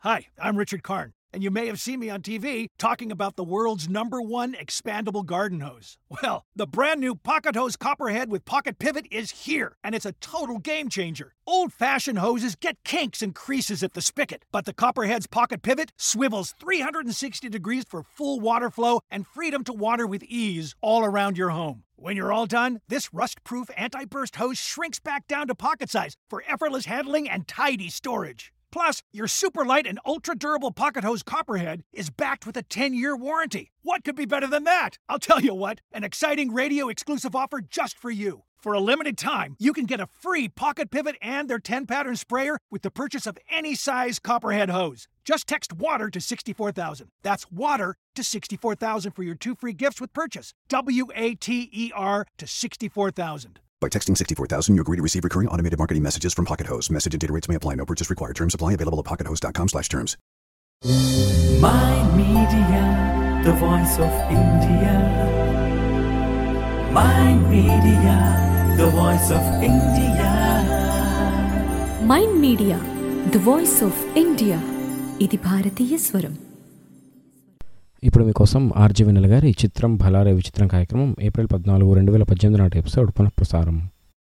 Hi, I'm Richard Karn, and you may have seen me on TV talking about the world's number one expandable garden hose. Well, the brand new Pocket Hose Copperhead with Pocket Pivot is here, and it's a total game changer. Old fashioned hoses get kinks and creases at the spigot, but the Copperhead's Pocket Pivot swivels 360 degrees for full water flow and freedom to water with ease all around your home. When you're all done, this rust proof anti burst hose shrinks back down to pocket size for effortless handling and tidy storage. Plus, your super light and ultra durable pocket hose Copperhead is backed with a 10 year warranty. What could be better than that? I'll tell you what, an exciting radio exclusive offer just for you. For a limited time, you can get a free pocket pivot and their 10 pattern sprayer with the purchase of any size Copperhead hose. Just text water to 64000. That's water to 64000 for your two free gifts with purchase. W A T E R to 64000. By texting 64000, you agree to receive recurring automated marketing messages from Pocket Hose. Message and data rates may apply. No purchase required. Terms apply. Available at pockethose.com slash terms. My Media, the voice of India. My Media, the voice of India. Mind Media the voice of India ఇది భారతీయ స్వరం ఇప్పుడు మీకోసం RG vinyl గారి ఈ చిత్రం భలారే విచిత్రం కార్యక్రమం ఏప్రిల్ పద్నాలుగు రెండు వేల పద్దెనిమిది నాటి ఎపిసోడ్ పునఃప్రసారం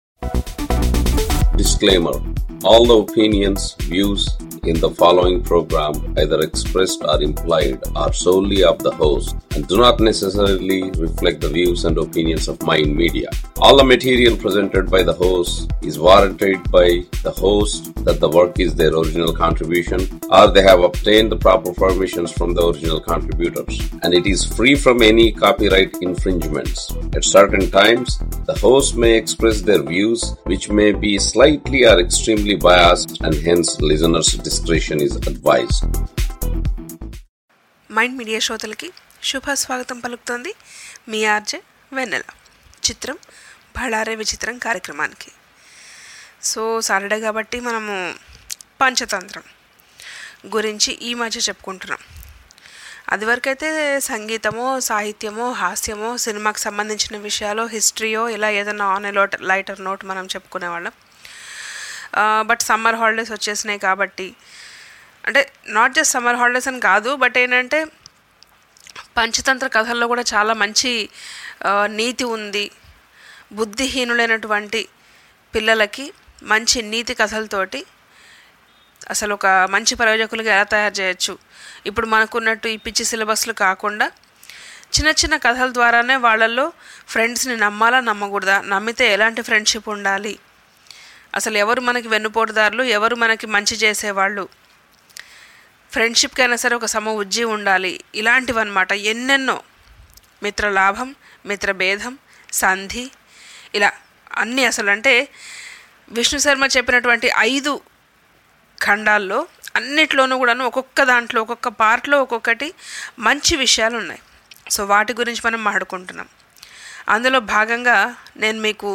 Disclaimer All the opinions, views in the following program, either expressed or implied, are solely of the host and do not necessarily reflect the views and opinions of Mind Media. All the material presented by the host is warranted by the host that the work is their original contribution or they have obtained the proper permissions from the original contributors and it is free from any copyright infringements. At certain times, the host may express their views which may be slightly or extremely biased and hence listeners' discretion is advised. Mind Media శ్రోతలకి శుభ స్వాగతం పలుకుతోంది మీ RJ వెన్నెల చిత్రం బళారే విచిత్రం కార్యక్రమానికి so Saturday కాబట్టి మనము పంచతంత్రం గురించి ఈ మధ్య చెప్పుకుంటున్నాం అదివరకైతే సంగీతమో సాహిత్యమో హాస్యమో సినిమాకి సంబంధించిన విషయాలు హిస్టరీయో ఇలా ఏదైనా on a lot lighter note మనం చెప్పుకునేవాళ్ళం బట్ సమ్మర్ హాలిడేస్ వచ్చేసినాయి కాబట్టి అంటే నాట్ జస్ట్ సమ్మర్ హాలిడేస్ అని కాదు బట్ ఏంటంటే పంచతంత్ర కథల్లో కూడా చాలా మంచి ఆ, నీతి ఉంది బుద్ధిహీనులైనటువంటి పిల్లలకి మంచి నీతి కథలతోటి అసలు ఒక మంచి ప్రయోజకులుగా ఎలా తయారు చేయొచ్చు ఇప్పుడు మనకున్నట్టు ఈ పిచ్చి సిలబస్లు కాకుండా చిన్న చిన్న కథల ద్వారానే వాళ్ళల్లో ఫ్రెండ్స్ని నమ్మాలా నమ్మకూడదా నమ్మితే ఎలాంటి ఫ్రెండ్షిప్ ఉండాలి అసలు ఎవరు మనకి వెన్నుపోటుదారులు ఎవరు మనకి మంచి చేసేవాళ్ళు ఫ్రెండ్షిప్కి అయినా సరే ఒక సమ ఉజ్జి ఉండాలి ఇలాంటివన్నమాట ఎన్నెన్నో మిత్ర లాభం మిత్ర భేదం సంధి ఇలా అన్నీ అసలు అంటే విష్ణు శర్మ చెప్పినటువంటి ఐదు ఖండాల్లో అన్నిట్లోనూ కూడాను ఒక్కొక్క దాంట్లో ఒక్కొక్క పార్ట్లో ఒక్కొక్కటి మంచి విషయాలు ఉన్నాయి సో వాటి గురించి మనం మాట్లాడుకుంటున్నాం అందులో భాగంగా నేను మీకు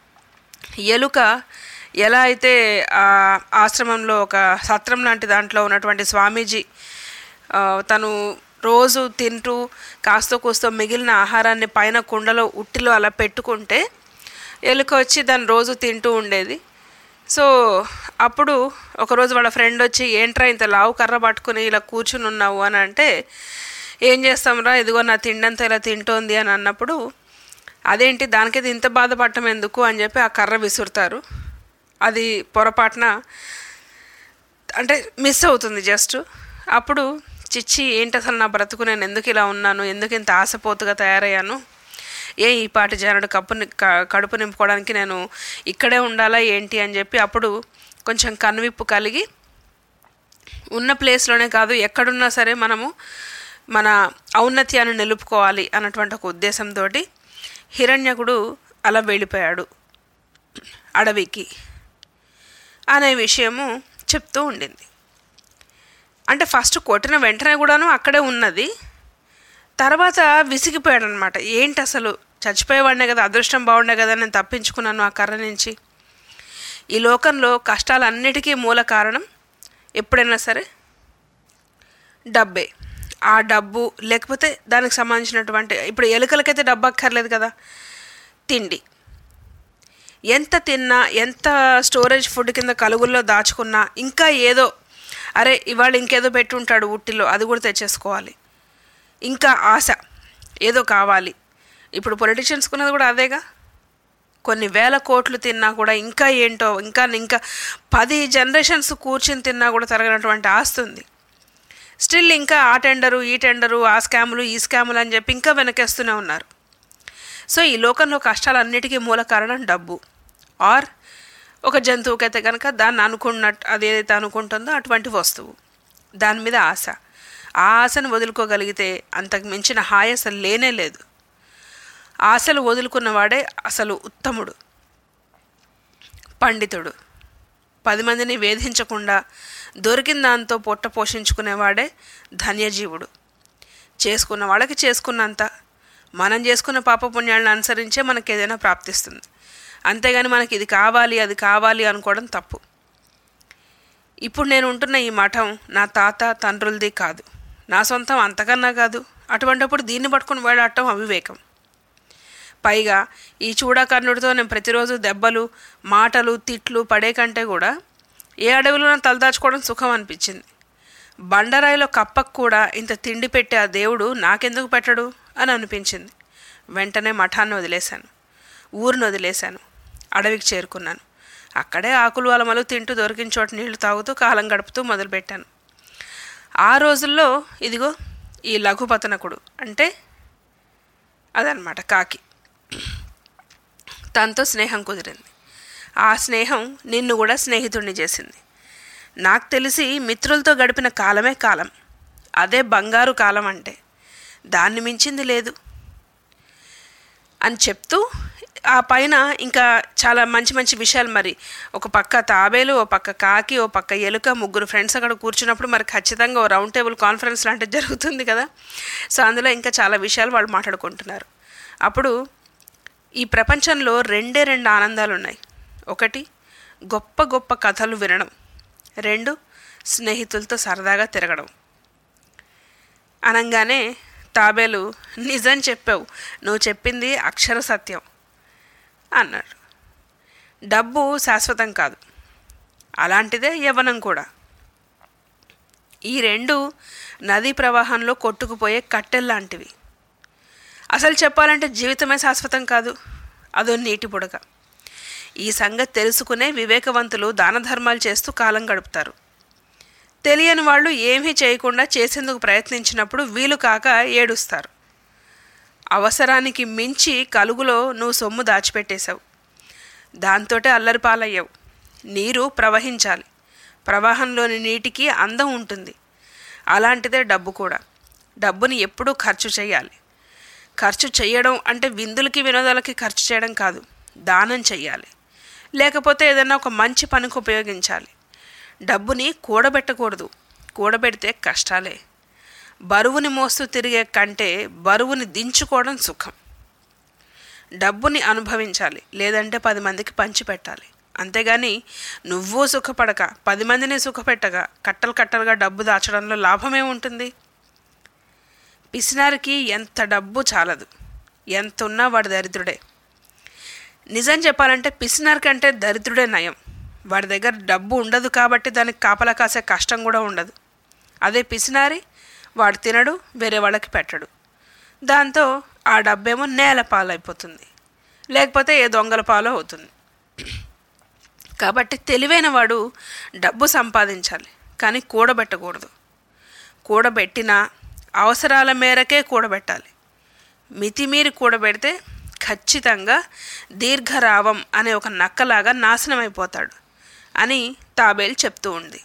ఎలుక ఎలా అయితే ఆ ఆశ్రమంలో ఒక సత్రం లాంటి దాంట్లో ఉన్నటువంటి స్వామీజీ ఆ, తను రోజు తింటూ కాస్తో కూస్తో మిగిలిన ఆహారాన్ని పైన కుండలో ఉట్టిలో అలా పెట్టుకుంటే ఎలుక వచ్చి దాన్ని రోజు తింటూ ఉండేది సో అప్పుడు ఒకరోజు వాళ్ళ ఫ్రెండ్ వచ్చి ఏంట్రా ఇంత లావు కర్ర పట్టుకుని ఇలా కూర్చుని ఉన్నావు అని అంటే ఏం చేస్తాంరా ఇదిగో నా తిండంతా ఇలా తింటోంది అని అన్నప్పుడు అదేంటి దానికైతే ఇంత బాధపడటం ఎందుకు అని చెప్పి ఆ కర్ర విసురుతారు అది పొరపాటున అంటే మిస్ అవుతుంది జస్ట్ అప్పుడు చిచ్చి ఏంటి అసలు నా బ్రతుకు నేను ఎందుకు ఇలా ఉన్నాను ఎందుకు ఇంత ఆశపోతుగా తయారయ్యాను ఏ ఈ పాటి జనుడు కప్పు ని- క- కడుపు నింపుకోవడానికి నేను ఇక్కడే ఉండాలా ఏంటి అని చెప్పి అప్పుడు కొంచెం కనువిప్పు కలిగి ఉన్న ప్లేస్లోనే కాదు ఎక్కడున్నా సరే మనము మన ఔన్నత్యాన్ని నిలుపుకోవాలి అన్నటువంటి ఒక ఉద్దేశంతో హిరణ్యకుడు అలా వెళ్ళిపోయాడు అడవికి అనే విషయము చెప్తూ ఉండింది అంటే ఫస్ట్ కొట్టిన వెంటనే కూడాను అక్కడే ఉన్నది తర్వాత విసిగిపోయాడు అనమాట ఏంటి అసలు చచ్చిపోయేవాడినే కదా అదృష్టం బాగుండే కదా నేను తప్పించుకున్నాను ఆ కర్ర నుంచి ఈ లోకంలో కష్టాలన్నిటికీ మూల కారణం ఎప్పుడైనా సరే డబ్బే ఆ డబ్బు లేకపోతే దానికి సంబంధించినటువంటి ఇప్పుడు ఎలుకలకైతే డబ్బు అక్కర్లేదు కదా తిండి ఎంత తిన్నా ఎంత స్టోరేజ్ ఫుడ్ కింద కలుగుల్లో దాచుకున్నా ఇంకా ఏదో అరే ఇవాళ ఇంకేదో పెట్టుంటాడు ఉట్టిలో అది కూడా తెచ్చేసుకోవాలి ఇంకా ఆశ ఏదో కావాలి ఇప్పుడు పొలిటీషియన్స్ కున్నది కూడా అదేగా కొన్ని వేల కోట్లు తిన్నా కూడా ఇంకా ఏంటో ఇంకా ఇంకా పది జనరేషన్స్ కూర్చుని తిన్నా కూడా తరగనటువంటి ఆస్తి ఉంది స్టిల్ ఇంకా ఆ టెండరు ఈ టెండరు ఆ స్కాములు ఈ స్కాములు అని చెప్పి ఇంకా వెనకేస్తూనే ఉన్నారు సో ఈ లోకంలో కష్టాలన్నిటికీ మూల కారణం డబ్బు ఆర్ ఒక జంతువుకైతే కనుక దాన్ని అనుకున్నట్టు అది ఏదైతే అనుకుంటుందో అటువంటి వస్తువు దాని మీద ఆశ ఆ ఆశను వదులుకోగలిగితే అంతకు మించిన హాయి అసలు లేనే లేదు ఆశలు వదులుకున్నవాడే అసలు ఉత్తముడు పండితుడు పది మందిని వేధించకుండా దొరికిన దాంతో పొట్ట పోషించుకునేవాడే ధన్యజీవుడు చేసుకున్న వాళ్ళకి చేసుకున్నంత మనం చేసుకున్న పాపపుణ్యాలను అనుసరించే మనకి ఏదైనా ప్రాప్తిస్తుంది అంతేగాని మనకి ఇది కావాలి అది కావాలి అనుకోవడం తప్పు ఇప్పుడు నేను ఉంటున్న ఈ మఠం నా తాత తండ్రులది కాదు నా సొంతం అంతకన్నా కాదు అటువంటిప్పుడు దీన్ని పట్టుకుని వేలాడటం అవివేకం పైగా ఈ చూడాకర్ణుడితో నేను ప్రతిరోజు దెబ్బలు మాటలు తిట్లు పడే కంటే కూడా ఏ అడవిలో తలదాచుకోవడం సుఖం అనిపించింది బండరాయిలో కప్పకు కూడా ఇంత తిండి పెట్టే ఆ దేవుడు నాకెందుకు పెట్టడు అని అనిపించింది వెంటనే మఠాన్ని వదిలేశాను ఊరిని వదిలేశాను అడవికి చేరుకున్నాను అక్కడే ఆకులు అలమలు తింటూ దొరికిన చోట నీళ్లు తాగుతూ కాలం గడుపుతూ మొదలుపెట్టాను ఆ రోజుల్లో ఇదిగో ఈ లఘుపతనకుడు అంటే అదనమాట కాకి తనతో స్నేహం కుదిరింది ఆ స్నేహం నిన్ను కూడా స్నేహితుడిని చేసింది నాకు తెలిసి మిత్రులతో గడిపిన కాలమే కాలం అదే బంగారు కాలం అంటే దాన్ని మించింది లేదు అని చెప్తూ ఆ పైన ఇంకా చాలా మంచి మంచి విషయాలు మరి ఒక పక్క తాబేలు ఓ పక్క కాకి ఓ పక్క ఎలుక ముగ్గురు ఫ్రెండ్స్ అక్కడ కూర్చున్నప్పుడు మరి ఖచ్చితంగా ఓ రౌండ్ టేబుల్ కాన్ఫరెన్స్ లాంటిది జరుగుతుంది కదా సో అందులో ఇంకా చాలా విషయాలు వాళ్ళు మాట్లాడుకుంటున్నారు అప్పుడు ఈ ప్రపంచంలో రెండే రెండు ఆనందాలు ఉన్నాయి ఒకటి గొప్ప గొప్ప కథలు వినడం రెండు స్నేహితులతో సరదాగా తిరగడం అనగానే తాబేలు నిజం చెప్పావు నువ్వు చెప్పింది అక్షర సత్యం అన్నాడు డబ్బు శాశ్వతం కాదు అలాంటిదే యవ్వనం కూడా ఈ రెండు నదీ ప్రవాహంలో కొట్టుకుపోయే కట్టెల్లాంటివి అసలు చెప్పాలంటే జీవితమే శాశ్వతం కాదు అదో నీటి బుడగ ఈ సంగతి తెలుసుకునే వివేకవంతులు దాన ధర్మాలు చేస్తూ కాలం గడుపుతారు తెలియని వాళ్ళు ఏమీ చేయకుండా చేసేందుకు ప్రయత్నించినప్పుడు వీలు కాక ఏడుస్తారు అవసరానికి మించి కలుగులో నువ్వు సొమ్ము దాచిపెట్టేశావు దాంతోటే అల్లరి పాలయ్యావు నీరు ప్రవహించాలి ప్రవాహంలోని నీటికి అందం ఉంటుంది అలాంటిదే డబ్బు కూడా డబ్బుని ఎప్పుడూ ఖర్చు చేయాలి ఖర్చు చేయడం అంటే విందులకి వినోదాలకి ఖర్చు చేయడం కాదు దానం చెయ్యాలి లేకపోతే ఏదైనా ఒక మంచి పనికి ఉపయోగించాలి డబ్బుని కూడబెట్టకూడదు కూడబెడితే కష్టాలే బరువుని మోస్తూ తిరిగే కంటే బరువుని దించుకోవడం సుఖం డబ్బుని అనుభవించాలి లేదంటే పది మందికి పంచిపెట్టాలి అంతేగాని నువ్వు సుఖపడక పది మందిని సుఖపెట్టగా కట్టలు కట్టలుగా డబ్బు దాచడంలో లాభమే ఉంటుంది పిసినారికి ఎంత డబ్బు చాలదు ఎంత ఉన్నా వాడు దరిద్రుడే నిజం చెప్పాలంటే పిసినారి కంటే దరిద్రుడే నయం వాడి దగ్గర డబ్బు ఉండదు కాబట్టి దానికి కాపలా కాసే కష్టం కూడా ఉండదు అదే పిసినారి వాడు తినడు వేరే వాళ్ళకి పెట్టడు దాంతో ఆ డబ్బేమో నేల పాలైపోతుంది లేకపోతే ఏ దొంగల పాలు అవుతుంది కాబట్టి తెలివైన వాడు డబ్బు సంపాదించాలి కానీ కూడబెట్టకూడదు కూడబెట్టినా అవసరాల మేరకే కూడబెట్టాలి మితిమీరి కూడబెడితే ఖచ్చితంగా దీర్ఘరావం అనే ఒక నక్కలాగా నాశనం అయిపోతాడు అని తాబేలు చెప్తూ ఉంది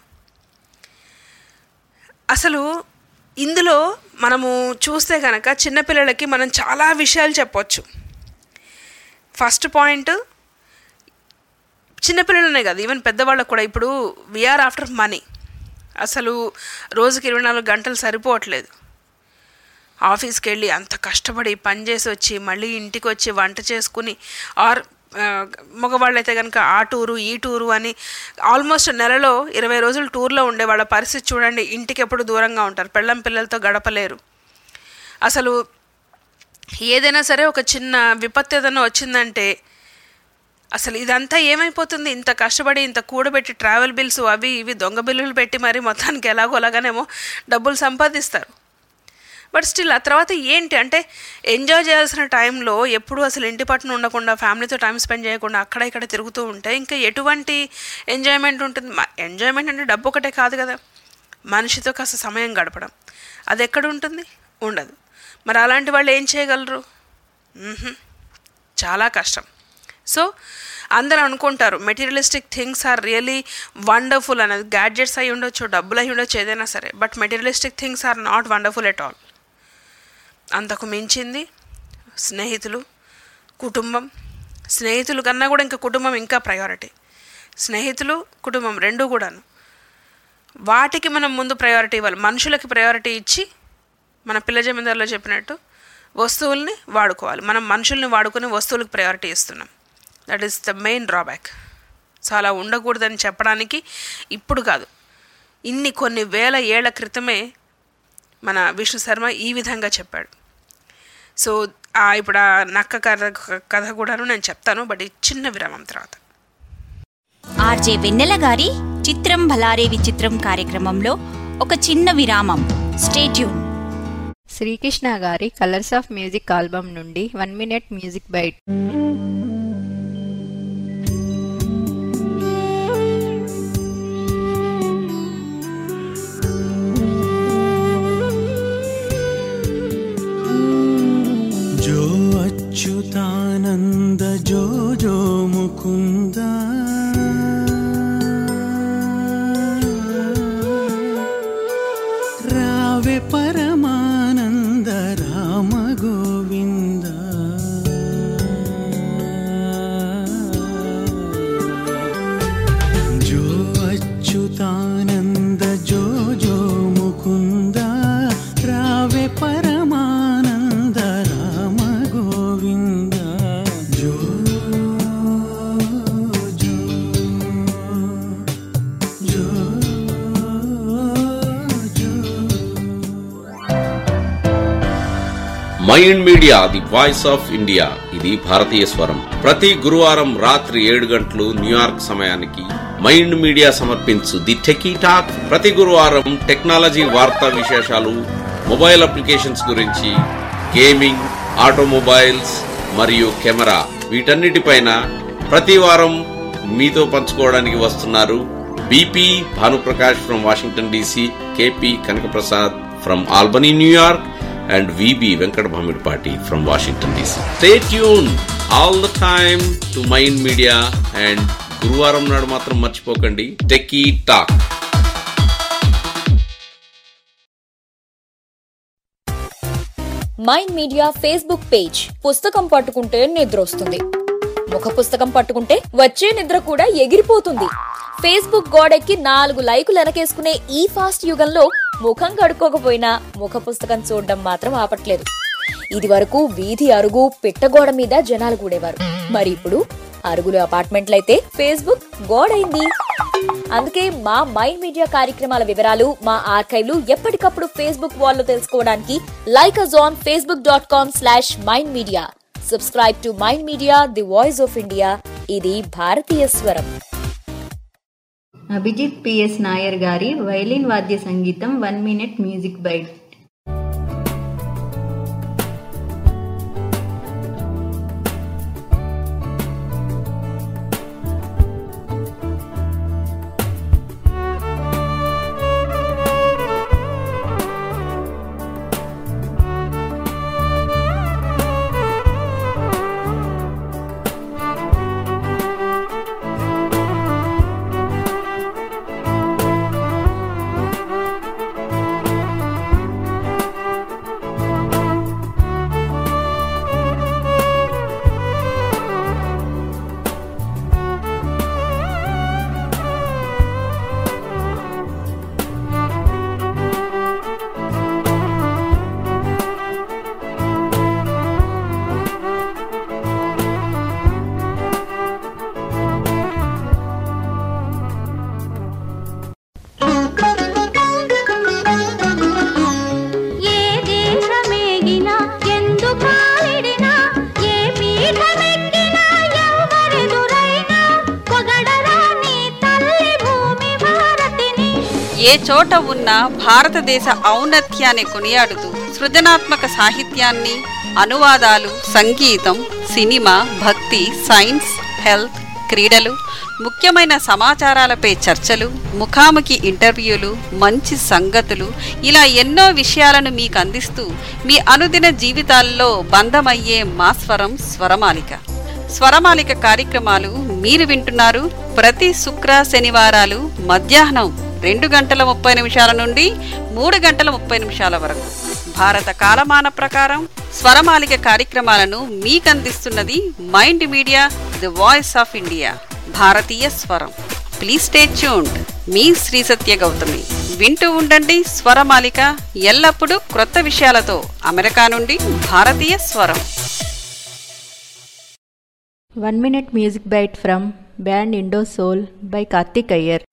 అసలు ఇందులో మనము చూస్తే కనుక చిన్నపిల్లలకి మనం చాలా విషయాలు చెప్పొచ్చు ఫస్ట్ పాయింట్ చిన్నపిల్లలనే కాదు ఈవెన్ పెద్దవాళ్ళకు కూడా ఇప్పుడు వీఆర్ ఆఫ్టర్ మనీ అసలు రోజుకి ఇరవై నాలుగు గంటలు సరిపోవట్లేదు ఆఫీస్కి వెళ్ళి అంత కష్టపడి పని చేసి వచ్చి మళ్ళీ ఇంటికి వచ్చి వంట చేసుకుని ఆర్ మగవాళ్ళు అయితే కనుక ఆ టూరు ఈ టూరు అని ఆల్మోస్ట్ నెలలో ఇరవై రోజులు టూర్లో ఉండే వాళ్ళ పరిస్థితి చూడండి ఇంటికి ఎప్పుడు దూరంగా ఉంటారు పెళ్ళం పిల్లలతో గడపలేరు అసలు ఏదైనా సరే ఒక చిన్న విపత్తు ఏదైనా వచ్చిందంటే అసలు ఇదంతా ఏమైపోతుంది ఇంత కష్టపడి ఇంత కూడబెట్టి ట్రావెల్ బిల్స్ అవి ఇవి దొంగ బిల్లులు పెట్టి మరి మొత్తానికి ఎలాగో అలాగానేమో డబ్బులు సంపాదిస్తారు బట్ స్టిల్ ఆ తర్వాత ఏంటి అంటే ఎంజాయ్ చేయాల్సిన టైంలో ఎప్పుడు అసలు ఇంటి పట్టున ఉండకుండా ఫ్యామిలీతో టైం స్పెండ్ చేయకుండా అక్కడ ఇక్కడ తిరుగుతూ ఉంటే ఇంకా ఎటువంటి ఎంజాయ్మెంట్ ఉంటుంది ఎంజాయ్మెంట్ అంటే డబ్బు ఒకటే కాదు కదా మనిషితో కాస్త సమయం గడపడం అది ఎక్కడ ఉంటుంది ఉండదు మరి అలాంటి వాళ్ళు ఏం చేయగలరు మ్మ్హ్మ్. చాలా కష్టం సో అందరూ అనుకుంటారు materialistic things are really wonderful అనేది గ్యాడ్జెట్స్ అయి ఉండొచ్చు డబ్బులు అయి ఉండొచ్చు ఏదైనా సరే but materialistic things are not wonderful at all అంతకు మించింది స్నేహితులు కుటుంబం స్నేహితులు కన్నా కూడా ఇంకా కుటుంబం ఇంకా ప్రయారిటీ స్నేహితులు కుటుంబం రెండు కూడాను వాటికి మనం ముందు ప్రయారిటీ ఇవ్వాలి మనుషులకి ప్రయారిటీ ఇచ్చి మన పిల్ల జమీందారులో చెప్పినట్టు వస్తువుల్ని వాడుకోవాలి మనం మనుషుల్ని వాడుకొని వస్తువులకు ప్రయారిటీ ఇస్తున్నాం that is the main drawback so అలా ఉండకూడదని చెప్పడానికి ఇప్పుడు కాదు ఇన్ని కొన్ని వేల ఏళ్ల క్రితమే మన విష్ణు శర్మ ఈ విధంగా చెప్పాడు సో ఆ ఇప్పుడు ఆ నక్క కథ కథ కూడాను నేను చెప్తాను బట్ ఈ చిన్న విరామం తర్వాత ఆర్జే వెన్నెల గారి చిత్రం భలారే విచిత్రం కార్యక్రమంలో ఒక చిన్న విరామం స్టేట్యూన్ శ్రీకృష్ణ గారి కలర్స్ ఆఫ్ మ్యూజిక్ ఆల్బమ్ నుండి వన్ మినిట్ మ్యూజిక్ బైట్ जो अच्युतानन्द जो जो मुकुन्द रावे परमानन्द राम गोविन्द जो अच्युतानन्द जो जो मुकुन्द रावे परमानन्द राम गोविन्द जो जो जो जो Mind Media the voice of India ఇది భారతీయ స్వరం ప్రతి గురువారం రాత్రి ఏడు గంటలు న్యూయార్క్ సమయానికి మైండ్ మీడియా సమర్పించు ది టెకీ టాక్ ప్రతి గురువారం టెక్నాలజీ వార్తా విశేషాలు మొబైల్ అప్లికేషన్స్ గురించి గేమింగ్ ఆటోమొబైల్స్ మరియు కెమెరా వీటన్నిటిపైన ప్రతి వారం మీతో పంచుకోవడానికి వస్తున్నారు BP Bhanuprakash from Washington DC KP Kanakaprasad from Albany New York and VB Venkat Bhamidpati from Washington DC. Stay tuned all the time to Mind Media and గురువారం నాడు మాత్రం మర్చిపోకండి techie talk Mind Media Facebook page పుస్తకం పట్టుకుంటే నిద్ర వస్తుంది ముఖ పుస్తకం పట్టుకుంటే వచ్చే నిద్ర కూడా ఎగిరిపోతుంది ఫేస్బుక్ గోడెక్కి నాలుగు లైకులు వెనకేసుకునే ఈ ఫాస్ట్ యుగంలో ముఖం కడుక్కోకపోయినా ముఖ పుస్తకం చూడడం మాత్రం ఆపట్లేదు ఇది వరకు వీధి అరుగు పిట్టగోడ మీద జనాలు కూడేవారు మరి ఇప్పుడు అరుగులు అపార్ట్మెంట్లయితే ఫేస్బుక్ గోడైంది అందుకే మా మైండ్ మీడియా కార్యక్రమాల వివరాలు మా ఆర్కైవ్లు ఎప్పటికప్పుడు ఫేస్బుక్ వాల్లో తెలుసుకోవడానికి like us on Facebook dot com slash Mind Media subscribe to Mind Media the voice of India ఇది భారతీయ స్వరం అభిజిత్ పిఎస్ నాయర్ గారి వైలిన్ వాద్య సంగీతం one minute music bite Thank ఏ చోట ఉన్నా భారతదేశ ఔన్నత్యాన్ని కొనియాడుతూ సృజనాత్మక సాహిత్యాన్ని అనువాదాలు సంగీతం సినిమా భక్తి సైన్స్ హెల్త్ క్రీడలు ముఖ్యమైన సమాచారాలపై చర్చలు ముఖాముఖి ఇంటర్వ్యూలు మంచి సంగతులు ఇలా ఎన్నో విషయాలను మీకు అందిస్తూ మీ అనుదిన జీవితాల్లో బంధమయ్యే మా స్వరం స్వరమాలిక స్వరమాలిక కార్యక్రమాలు మీరు వింటున్నారు ప్రతి శుక్ర శనివారాలు మధ్యాహ్నం రెండు గంటల ముప్పై నిమిషాల నుండి మూడు గంటల ముప్పై నిమిషాల వరకు భారత కాలమాన ప్రకారం స్వరమాలిక కార్యక్రమాలను మీకు అందిస్తున్నది Mind Media the voice of India భారతీయ స్వరం ప్లీజ్ స్టే ట్యూన్డ్ మీ శ్రీ సత్య గౌతమి వింటూ ఉండండి స్వరమాలిక ఎల్లప్పుడూ క్రొత్త విషయాలతో అమెరికా నుండి భారతీయ స్వరం one minute music bite from band Indo Soul by Karthik Iyer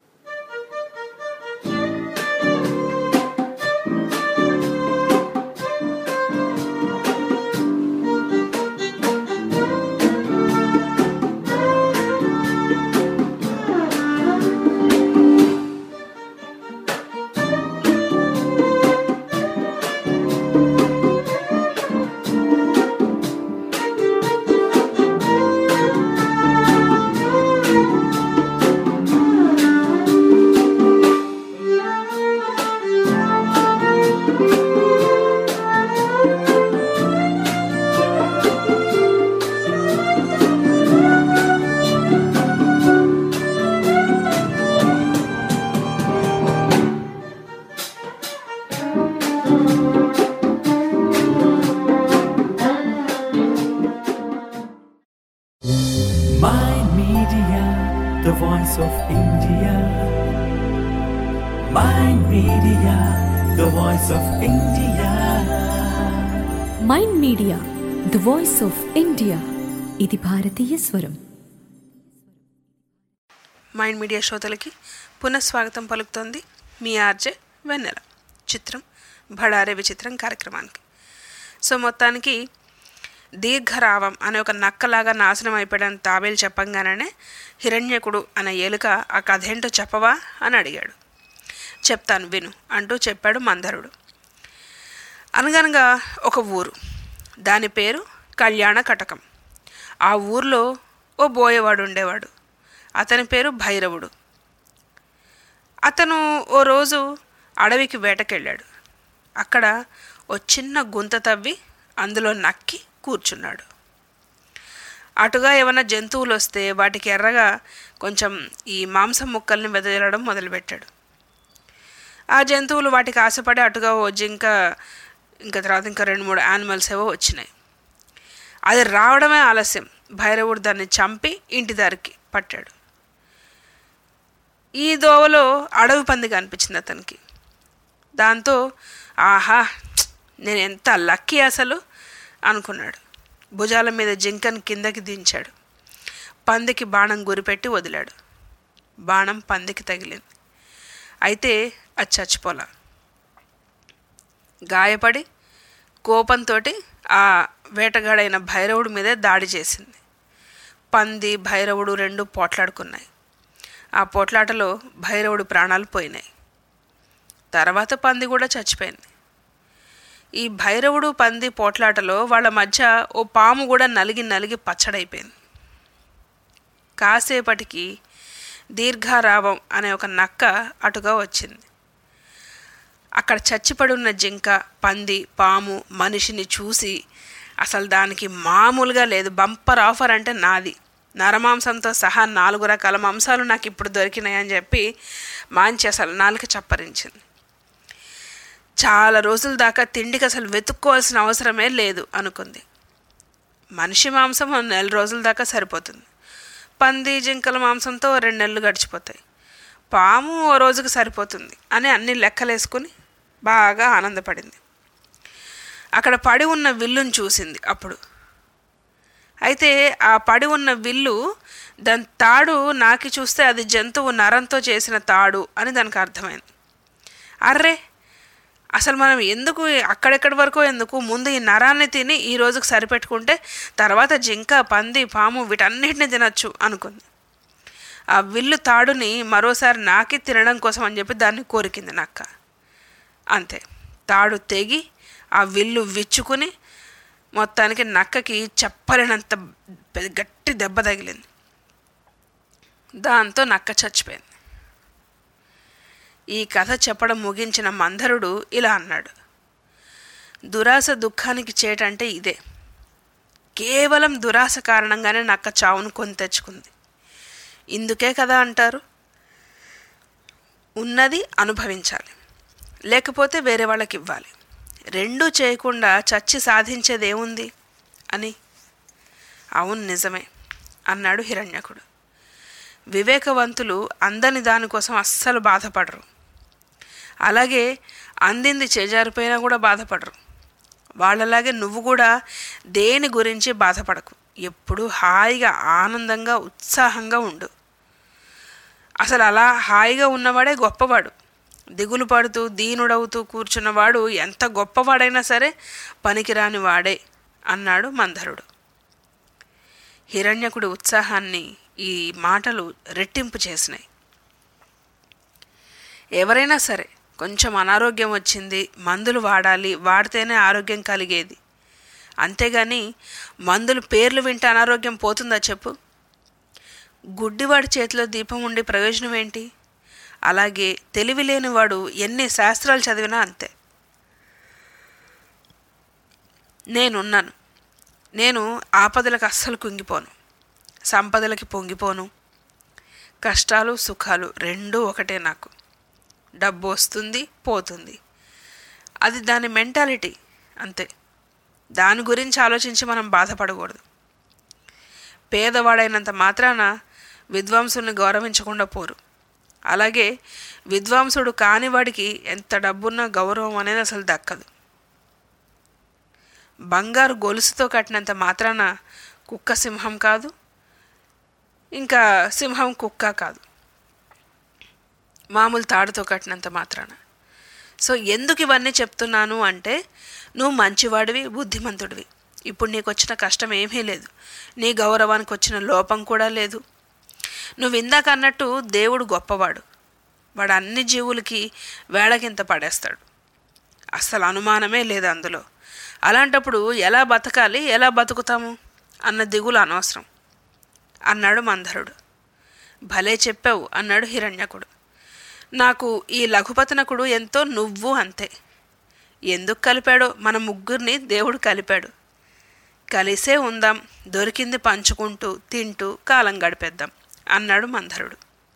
Mind Media, the voice of India. Mind Media, the voice of India. Mind Media the voice of India ఇది భారతీయ స్వరం మైండ్ మీడియా శ్రోతలకి పునఃస్వాగతం పలుకుతోంది మీ ఆర్జే వెన్నెల చిత్రం భడారే విచిత్రం కార్యక్రమానికి సో మొత్తానికి దీర్ఘరావం అనే ఒక నక్కలాగా నాశనం అయిపోయాడని తాబేలు చెప్పంగానే హిరణ్యకుడు అనే ఎలుక ఆ కథ ఏంటో చెప్పవా అని అడిగాడు చెప్తాను విను అంటూ చెప్పాడు మందరుడు అనగనగా ఒక ఊరు దాని పేరు కళ్యాణ కటకం ఆ ఊర్లో ఓ బోయేవాడు ఉండేవాడు అతని పేరు భైరవుడు అతను ఓ రోజు అడవికి వేటకెళ్ళాడు అక్కడ ఓ చిన్న గుంత తవ్వి అందులో నక్కి కూర్చున్నాడు అటుగా ఏమైనా జంతువులు వస్తే వాటికి ఎర్రగా కొంచెం ఈ మాంసం ముక్కల్ని వెదజల్లడం మొదలుపెట్టాడు ఆ జంతువులు వాటికి ఆశపడి అటుగా ఓ జింక ఇంకా తర్వాత ఇంకా రెండు మూడు యానిమల్స్ ఏవో వచ్చినాయి అది రావడమే ఆలస్యం భైరవుడు దాన్ని చంపి ఇంటి దారికి పట్టాడు ఈ దోవలో అడవి పంది కనిపించింది అతనికి దాంతో ఆహా నేను ఎంత లక్కీ అసలు అనుకున్నాడు భుజాల మీద జింకను కిందకి దించాడు పందికి బాణం గురిపెట్టి వదిలాడు బాణం పందికి తగిలింది అయితే అది చచ్చిపోలా గాయపడి కోపంతో ఆ వేటగాడైన భైరవుడి మీదే దాడి చేసింది పంది భైరవుడు రెండు పోట్లాడుకున్నాయి ఆ పోట్లాటలో భైరవుడి ప్రాణాలు పోయినాయి తర్వాత పంది కూడా చచ్చిపోయింది ఈ భైరవుడు పంది పోట్లాటలో వాళ్ళ మధ్య ఓ పాము కూడా నలిగి నలిగి పచ్చడైపోయింది కాసేపటికి దీర్ఘారావం అనే ఒక నక్క అటుగా వచ్చింది అక్కడ చచ్చిపడి ఉన్న జింక పంది పాము మనిషిని చూసి అసలు దానికి మామూలుగా లేదు బంపర్ ఆఫర్ అంటే నాది నరమాంసంతో సహా నాలుగు రకాల మాంసాలు నాకు ఇప్పుడు దొరికినాయని చెప్పి మాంచి అసలు నాలుక చప్పరించింది చాలా రోజుల దాకా తిండికి అసలు వెతుక్కోవాల్సిన అవసరమే లేదు అనుకుంది మనిషి మాంసం ఓ నెల రోజుల దాకా సరిపోతుంది పంది జింకల మాంసంతో రెండు నెలలు గడిచిపోతాయి పాము ఓ రోజుకి సరిపోతుంది అని అన్ని లెక్కలేసుకుని బాగా ఆనందపడింది అక్కడ పడి ఉన్న విల్లును చూసింది అప్పుడు అయితే ఆ పడి ఉన్న విల్లు దాని తాడు నాకి చూస్తే అది జంతువు నరంతో చేసిన తాడు అని దానికి అర్థమైంది అర్రే అసలు మనం ఎందుకు అక్కడెక్కడి వరకు ఎందుకు ముందు ఈ నరాన్ని తిని ఈ రోజుకి సరిపెట్టుకుంటే తర్వాత జింక పంది పాము వీటన్నిటిని తినచ్చు అనుకుంది ఆ విల్లు తాడుని మరోసారి నాకి తినడం కోసం అని చెప్పి దాన్ని కోరికింది నక్క అంతే తాడు తెగి ఆ విల్లు విచ్చుకుని మొత్తానికి నక్కకి చెప్పలేనంత పెద్ద గట్టి దెబ్బ తగిలింది దాంతో నక్క చచ్చిపోయింది ఈ కథ చెప్పడం ముగించిన మందరుడు ఇలా అన్నాడు దురాశ దుఃఖానికి చేటంటే ఇదే కేవలం దురాశ కారణంగానే నక్క చావును కొని తెచ్చుకుంది ఇందుకే కదా అంటారు ఉన్నది అనుభవించాలి లేకపోతే వేరే వాళ్ళకి ఇవ్వాలి రెండూ చేయకుండా చచ్చి సాధించేది ఏముంది అని అవును నిజమే అన్నాడు హిరణ్యకుడు వివేకవంతులు అందని దానికోసం అస్సలు బాధపడరు అలాగే అందింది చేజారిపోయినా కూడా బాధపడరు వాళ్ళలాగే నువ్వు కూడా దేని గురించి బాధపడకు ఎప్పుడూ హాయిగా ఆనందంగా ఉత్సాహంగా ఉండు అసలు అలా హాయిగా ఉన్నవాడే గొప్పవాడు దిగులు పడుతూ దీనుడవుతూ కూర్చున్నవాడు ఎంత గొప్పవాడైనా సరే పనికిరాని వాడే అన్నాడు మందరుడు హిరణ్యకుడి ఉత్సాహాన్ని ఈ మాటలు రెట్టింపు చేసినాయి ఎవరైనా సరే కొంచెం అనారోగ్యం వచ్చింది మందులు వాడాలి వాడితేనే ఆరోగ్యం కలిగేది అంతేగాని మందులు పేర్లు వింటే అనారోగ్యం పోతుందా చెప్పు గుడ్డివాడి చేతిలో దీపం ఉండి ప్రయోజనం ఏంటి అలాగే తెలివి లేనివాడు ఎన్ని శాస్త్రాలు చదివినా అంతే నేనున్నాను నేను ఆపదలకు అస్సలు కుంగిపోను సంపదలకి పొంగిపోను కష్టాలు సుఖాలు రెండూ ఒకటే నాకు డబ్బు వస్తుంది పోతుంది అది దాని మెంటాలిటీ అంతే దాని గురించి ఆలోచించి మనం బాధపడకూడదు పేదవాడైనంత మాత్రాన విద్వాంసుల్ని గౌరవించకుండా పోరు అలాగే విద్వాంసుడు కానివాడికి ఎంత డబ్బున్న గౌరవం అనేది అసలు దక్కదు బంగారు గొలుసుతో కట్టినంత మాత్రాన కుక్క సింహం కాదు ఇంకా సింహం కుక్క కాదు మామూలు తాడుతో కట్టినంత మాత్రాన సో ఎందుకు ఇవన్నీ చెప్తున్నాను అంటే నువ్వు మంచివాడివి బుద్ధిమంతుడివి ఇప్పుడు నీకు వచ్చిన కష్టం ఏమీ లేదు నీ గౌరవానికి వచ్చిన లోపం కూడా లేదు నువ్వు ఇందాక అన్నట్టు దేవుడు గొప్పవాడు వాడు అన్ని జీవులకి వేళకింత పడేస్తాడు అస్సలు అనుమానమే లేదు అందులో అలాంటప్పుడు ఎలా బతకాలి ఎలా బతుకుతాము అన్న దిగులు అనవసరం అన్నాడు మందరుడు భలే చెప్పావు అన్నాడు హిరణ్యకుడు నాకు ఈ లఘుపతనకుడు ఎంతో నువ్వు అంతే ఎందుకు కలిపాడో మన ముగ్గురిని దేవుడు కలిపాడు కలిసే ఉందాం దొరికింది పంచుకుంటూ తింటూ కాలం గడిపేద్దాం అన్నాడు మందరుడు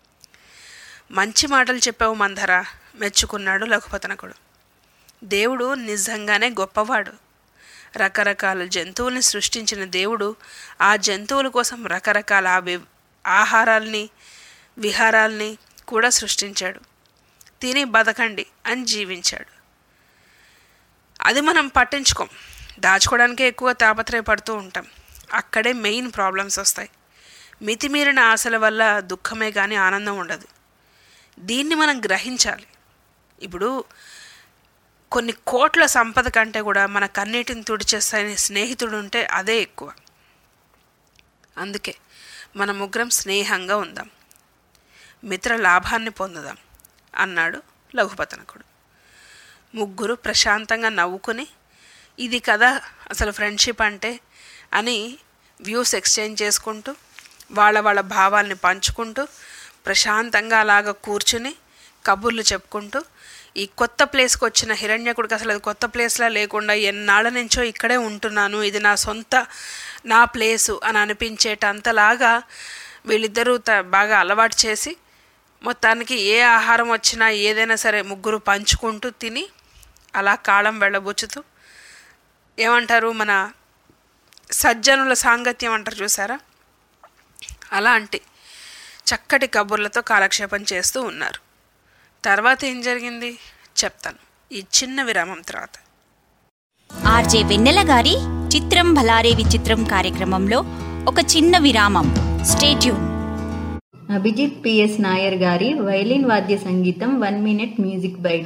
మంచి మాటలు చెప్పావు మందరా మెచ్చుకున్నాడు లఘుపతనకుడు దేవుడు నిజంగానే గొప్పవాడు రకరకాల జంతువుల్ని సృష్టించిన దేవుడు ఆ జంతువుల కోసం రకరకాల వి- ఆహారాల్ని విహారాల్ని కూడా సృష్టించాడు తిని బతకండి అని జీవించాడు అది మనం పట్టించుకోం దాచుకోవడానికే ఎక్కువ తాపత్రయపడుతూ ఉంటాం అక్కడే మెయిన్ ప్రాబ్లమ్స్ వస్తాయి మితిమీరిన ఆశల వల్ల దుఃఖమే కానీ ఆనందం ఉండదు దీన్ని మనం గ్రహించాలి ఇప్పుడు కొన్ని కోట్ల సంపద కంటే కూడా మన కన్నీటిని తుడిచేస్తాయని స్నేహితుడు ఉంటే అదే ఎక్కువ అందుకే మన ముగ్గురం స్నేహంగా ఉందాం మిత్ర లాభాన్ని పొందుదాం అన్నాడు లఘుపతనకుడు ముగ్గురు ప్రశాంతంగా నవ్వుకుని ఇది కదా అసలు ఫ్రెండ్షిప్ అంటే అని వ్యూస్ ఎక్స్చేంజ్ చేసుకుంటూ వాళ్ళ వాళ్ళ భావాల్ని పంచుకుంటూ ప్రశాంతంగా అలాగ కూర్చుని కబుర్లు చెప్పుకుంటూ ఈ కొత్త ప్లేస్కి వచ్చిన హిరణ్యకుడికి అసలు అది కొత్త ప్లేస్లా లేకుండా ఎన్నాళ్ళ నుంచో ఇక్కడే ఉంటున్నాను ఇది నా సొంత నా ప్లేసు అని అనిపించేటంతలాగా వీళ్ళిద్దరూ త బాగా అలవాటు చేసి మొత్తానికి ఏ ఆహారం వచ్చినా ఏదైనా సరే ముగ్గురు పంచుకుంటూ తిని అలా కాలం వెళ్ళబుచ్చుతూ ఏమంటారు మన సజ్జనుల సాంగత్యం అంటారు చూసారా అలాంటి చక్కటి కబుర్లతో కాలక్షేపం చేస్తూ ఉన్నారు తర్వాత ఏం జరిగింది చెప్తాను ఈ చిన్న విరామం తర్వాత ఆర్జే వెన్నెల గారి చిత్రం భలారే విచిత్రం కార్యక్రమంలో ఒక చిన్న విరామం స్టేట్యూన్ అభిజిత్ పిఎస్ నాయర్ గారి వైలిన్ వాద్య సంగీతం one minute music bite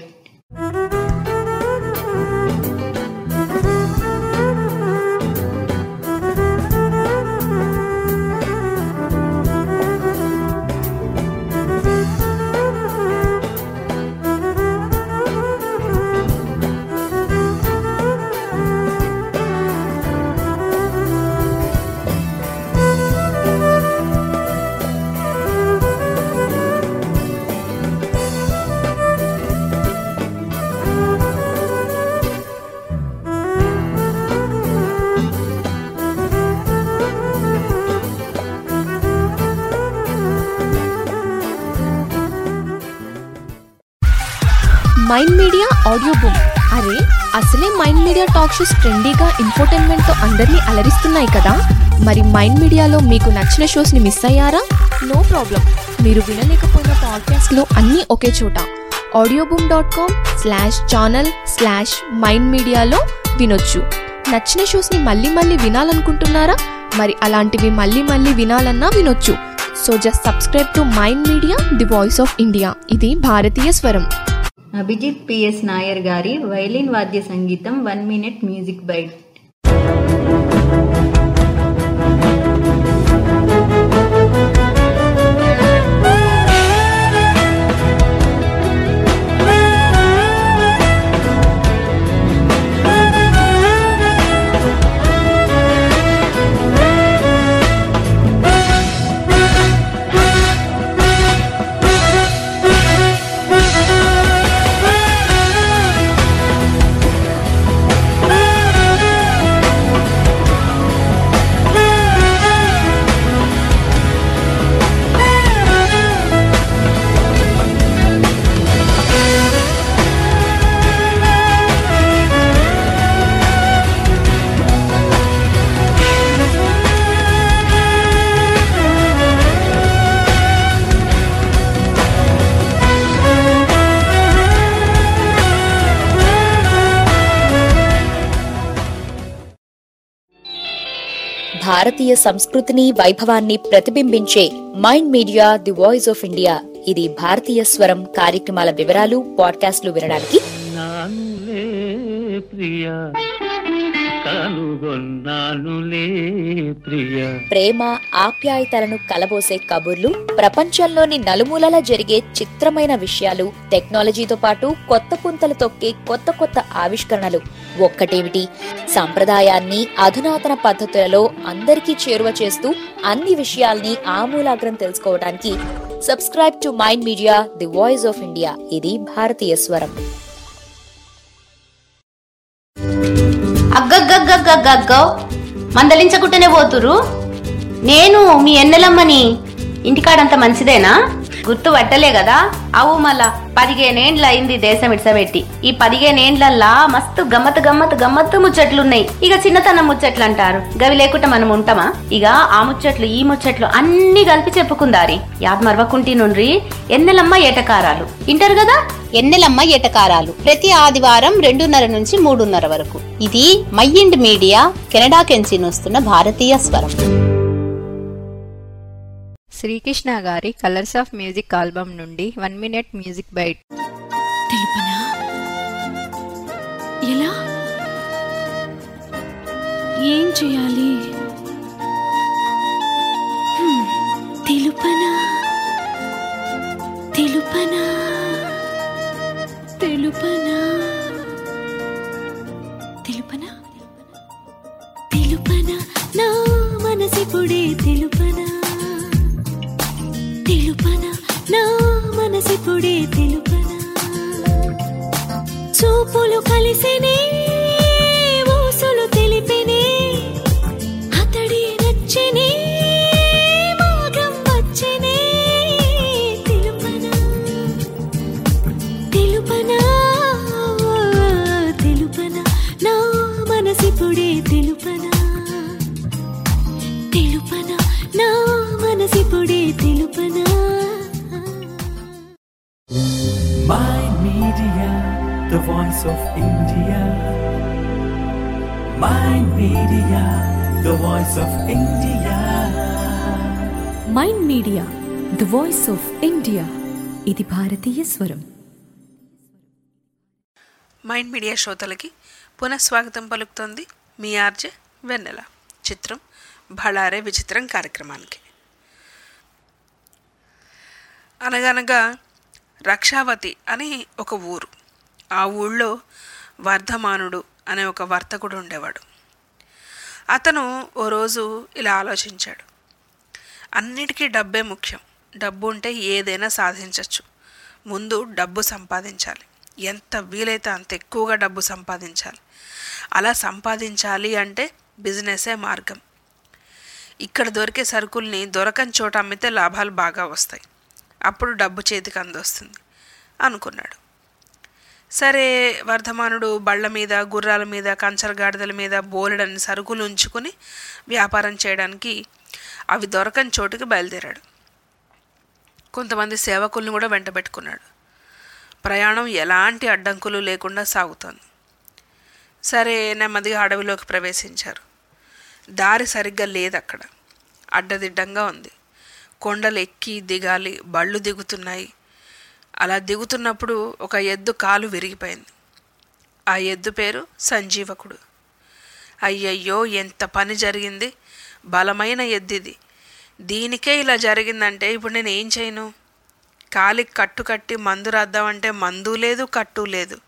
Mind Media audio book అరే అసలే మైండ్ మీడియా టాక్ షోస్ ట్రెండీగా ఇన్ఫోటైన్మెంట్తో అందరినీ అలరిస్తున్నాయి కదా మరి మైండ్ మీడియాలో మీకు నచ్చిన షోస్ని మిస్ అయ్యారా నో ప్రాబ్లం మీరు వినలేకపోయిన పాడ్కాస్ట్లో అన్నీ ఒకే చోట Audioboom dot com slash channel slash Mind మీడియాలో వినొచ్చు నచ్చిన షోస్ని మళ్ళీ మళ్ళీ వినాలనుకుంటున్నారా మరి అలాంటివి మళ్ళీ మళ్ళీ వినాలన్నా వినొచ్చు so just subscribe to Mind Media the voice of India ఇది భారతీయ స్వరం అభిజిత్ పిఎస్ నాయర్ గారి వైలిన్ వాద్య సంగీతం వన్ మినిట్ మ్యూజిక్ బైట్ భారతీయ సంస్కృతిని వైభవాన్ని ప్రతిబింబించే Mind Media the voice of India ఇది భారతీయ స్వరం కార్యక్రమాల వివరాలు పాడ్కాస్ట్లు వినడానికి నానులే ప్రియ కనుగొన్నానులే ప్రియ ప్రేమ ఆప్యాయతలను కలబోసే కబుర్లు ప్రపంచంలోని నలుమూలలా జరిగే చిత్రమైన విషయాలు టెక్నాలజీతో పాటు కొత్త పుంతలు తొక్కే కొత్త కొత్త ఆవిష్కరణలు ఒక్కటేమిటి సంప్రదాయాన్ని అధునాతన పద్ధతులలో అందరికీ చేరువ చేస్తూ అన్ని విషయాల్ని ఆమూలాగ్రం తెలుసుకోవడానికి subscribe to Mind Media the voice of India ఇది భారతీయ స్వరం అగ్గగ్గగ్గగ్గగ్గో మందలించకుంటేనే పోతురు నేను మీ ఎన్నెలమ్మని ఇంటికాడంత మంచిదేనా గుర్తు పట్టలే కదా అవు మళ్ళా పదిహేనేండ్ల అయింది దేశం ఇడ్సబెట్టి ఈ పదిహేనేండ్లల్లా మస్తు గమ్మత్ గమ్మత్ గమ్మత్తు ముచ్చట్లున్నాయి ఇక చిన్నతనం ముచ్చట్లు అంటారు గవి లేకుండా మనం ఉంటామా ఇక ఆ ముచ్చట్లు ఈ ముచ్చట్లు అన్ని కలిపి చెప్పుకుందారి యాద్ మరవకుంటి నుండ్రి ఎన్నెలమ్మ ఏటకారాలు ఇంటారు కదా ఎన్నెలమ్మ ఏటకారాలు ప్రతి ఆదివారం రెండున్నర నుంచి మూడున్నర వరకు ఇది మైండ్ మీడియా కెనడా కెంచి వస్తున్న భారతీయ స్వరం శ్రీకృష్ణ గారి కలర్స్ ఆఫ్ మ్యూజిక్ ఆల్బమ్ నుండి వన్ మినిట్ మ్యూజిక్ బైట్ తెలుపనా ఎలా ఏం చేయాలి హ్మ్, తెలుపనా తెలుపనా తెలుపనా తెలుపనా తెలుపనా నా మనసిపుడే తెలుపనా తెలుపనా నా మనసిపుడే తెలుపనా చూపులు కలిసినే ఊసులు తెలిపినే అతడి నచ్చనే మాగం వచ్చనే తెలుపనా తెలుపనా తెలుపనా నా మనసిపుడే తెలుపనా తెలుపనా నా మనసిపుడే తెలుపనా Mind Media, the voice of India. Mind Media, the voice of India. Mind Media the voice of India ఇది భారతీయ స్వరం మైండ్ మీడియా శ్రోతలకి పునఃస్వాగతం పలుకుతోంది మీ ఆర్జే వెన్నెల చిత్రం భళారే విచిత్రం కార్యక్రమానికి అనగనగా రక్షావతి అని ఒక ఊరు ఆ ఊళ్ళో వర్ధమానుడు అనే ఒక వర్తకుడు ఉండేవాడు అతను ఓ రోజు ఇలా ఆలోచించాడు అన్నిటికీ డబ్బే ముఖ్యం డబ్బు ఉంటే ఏదైనా సాధించవచ్చు ముందు డబ్బు సంపాదించాలి ఎంత వీలైతే అంత ఎక్కువగా డబ్బు సంపాదించాలి అలా సంపాదించాలి అంటే బిజినెసే మార్గం ఇక్కడ దొరికే సరుకుల్ని దొరకని చోట అమ్మితే లాభాలు బాగా వస్తాయి అప్పుడు డబ్బు చేతికి అందొస్తుంది అనుకున్నాడు సరే వర్ధమానుడు బళ్ళ మీద గుర్రాల మీద కంచరగాడిదల మీద బోలెడని సరుకులు ఉంచుకుని వ్యాపారం చేయడానికి అవి దొరకని చోటుకి బయలుదేరాడు కొంతమంది సేవకుల్ని కూడా వెంట పెట్టుకున్నాడు ప్రయాణం ఎలాంటి అడ్డంకులు లేకుండా సాగుతోంది సరే నెమ్మదిగా అడవిలోకి ప్రవేశించారు దారి సరిగ్గా లేదు అక్కడ అడ్డదిడ్డంగా ఉంది కొండలు ఎక్కి దిగాలి బళ్ళు దిగుతున్నాయి అలా దిగుతున్నప్పుడు ఒక ఎద్దు కాలు విరిగిపోయింది ఆ ఎద్దు పేరు సంజీవకుడు అయ్యయ్యో ఎంత పని జరిగింది బలమైన ఎద్దిది దీనికే ఇలా జరిగిందంటే ఇప్పుడు నేను ఏం చేయను కాలికి కట్టు కట్టి మందు రాద్దామంటే మందు లేదు కట్టు లేదు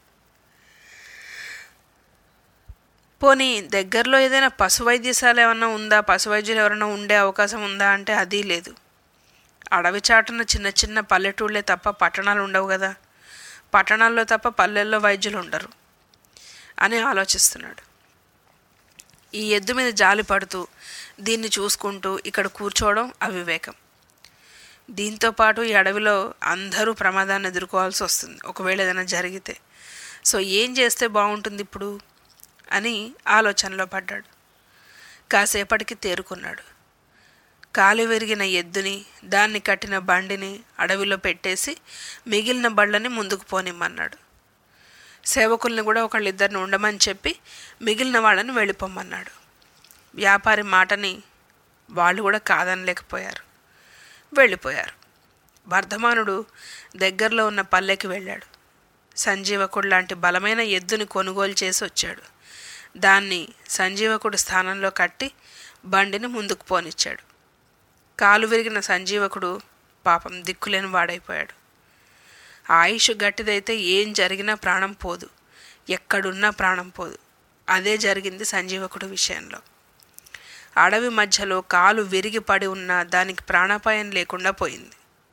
పోనీ దగ్గరలో ఏదైనా పశు వైద్యశాల ఏమన్నా ఉందా పశు వైద్యులు ఎవరైనా ఉండే అవకాశం ఉందా అంటే అది లేదు అడవి చాటున చిన్న చిన్న పల్లెటూళ్ళే తప్ప పట్టణాలు ఉండవు కదా పట్టణాల్లో తప్ప పల్లెల్లో వైద్యులు ఉండరు అని ఆలోచిస్తున్నాడు ఈ ఎద్దు మీద జాలి పడుతూ దీన్ని చూసుకుంటూ ఇక్కడ కూర్చోవడం అవివేకం దీంతో పాటు ఈ అడవిలో అందరూ ప్రమాదాన్ని ఎదుర్కోవాల్సి వస్తుంది ఒకవేళ ఏదైనా జరిగితే సో ఏం చేస్తే బాగుంటుంది ఇప్పుడు అని ఆలోచనలో పడ్డాడు కాసేపటికి తేరుకున్నాడు కాలు విరిగిన ఎద్దుని దాన్ని కట్టిన బండిని అడవిలో పెట్టేసి మిగిలిన బళ్ళని ముందుకు పోనిమ్మన్నాడు సేవకుల్ని కూడా ఒకళ్ళిద్దరిని ఉండమని చెప్పి మిగిలిన వాళ్ళని వెళ్ళిపోమన్నాడు వ్యాపారి మాటని వాళ్ళు కూడా కాదనలేకపోయారు వెళ్ళిపోయారు వర్ధమానుడు దగ్గరలో ఉన్న పల్లెకి వెళ్ళాడు సంజీవకుడు లాంటి బలమైన ఎద్దుని కొనుగోలు చేసి వచ్చాడు దాన్ని సంజీవకుడు స్థానంలో కట్టి బండిని ముందుకు పోనిచ్చాడు కాలు విరిగిన సంజీవకుడు పాపం దిక్కులేని వాడైపోయాడు ఆయుష్ గట్టిదైతే ఏం జరిగినా ప్రాణం పోదు ఎక్కడున్నా ప్రాణం పోదు అదే జరిగింది సంజీవకుడు విషయంలో అడవి మధ్యలో కాలు విరిగి పడి ఉన్న దానికి ప్రాణాపాయం లేకుండా పోయింది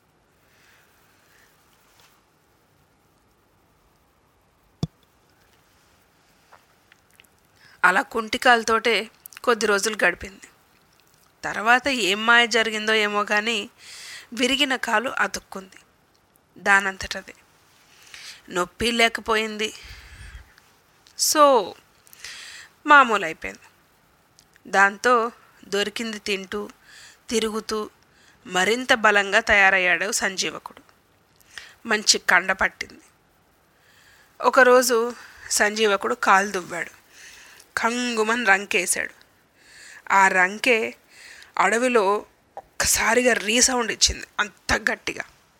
అలా కుంటికాలతోటే కొద్ది రోజులు గడిపింది తర్వాత ఏం మాయ జరిగిందో ఏమో కానీ విరిగిన కాలు అతుక్కుంది దానంతటది నొప్పి లేకపోయింది సో మామూలు అయిపోయింది దాంతో దొరికింది తింటూ తిరుగుతూ మరింత బలంగా తయారయ్యాడు సంజీవకుడు మంచి కండ పట్టింది ఒకరోజు సంజీవకుడు కాలు దువ్వాడు కంగుమని రంకేశాడు ఆ రంకే అడవిలో ఒక్కసారిగా రీసౌండ్ ఇచ్చింది అంత గట్టిగా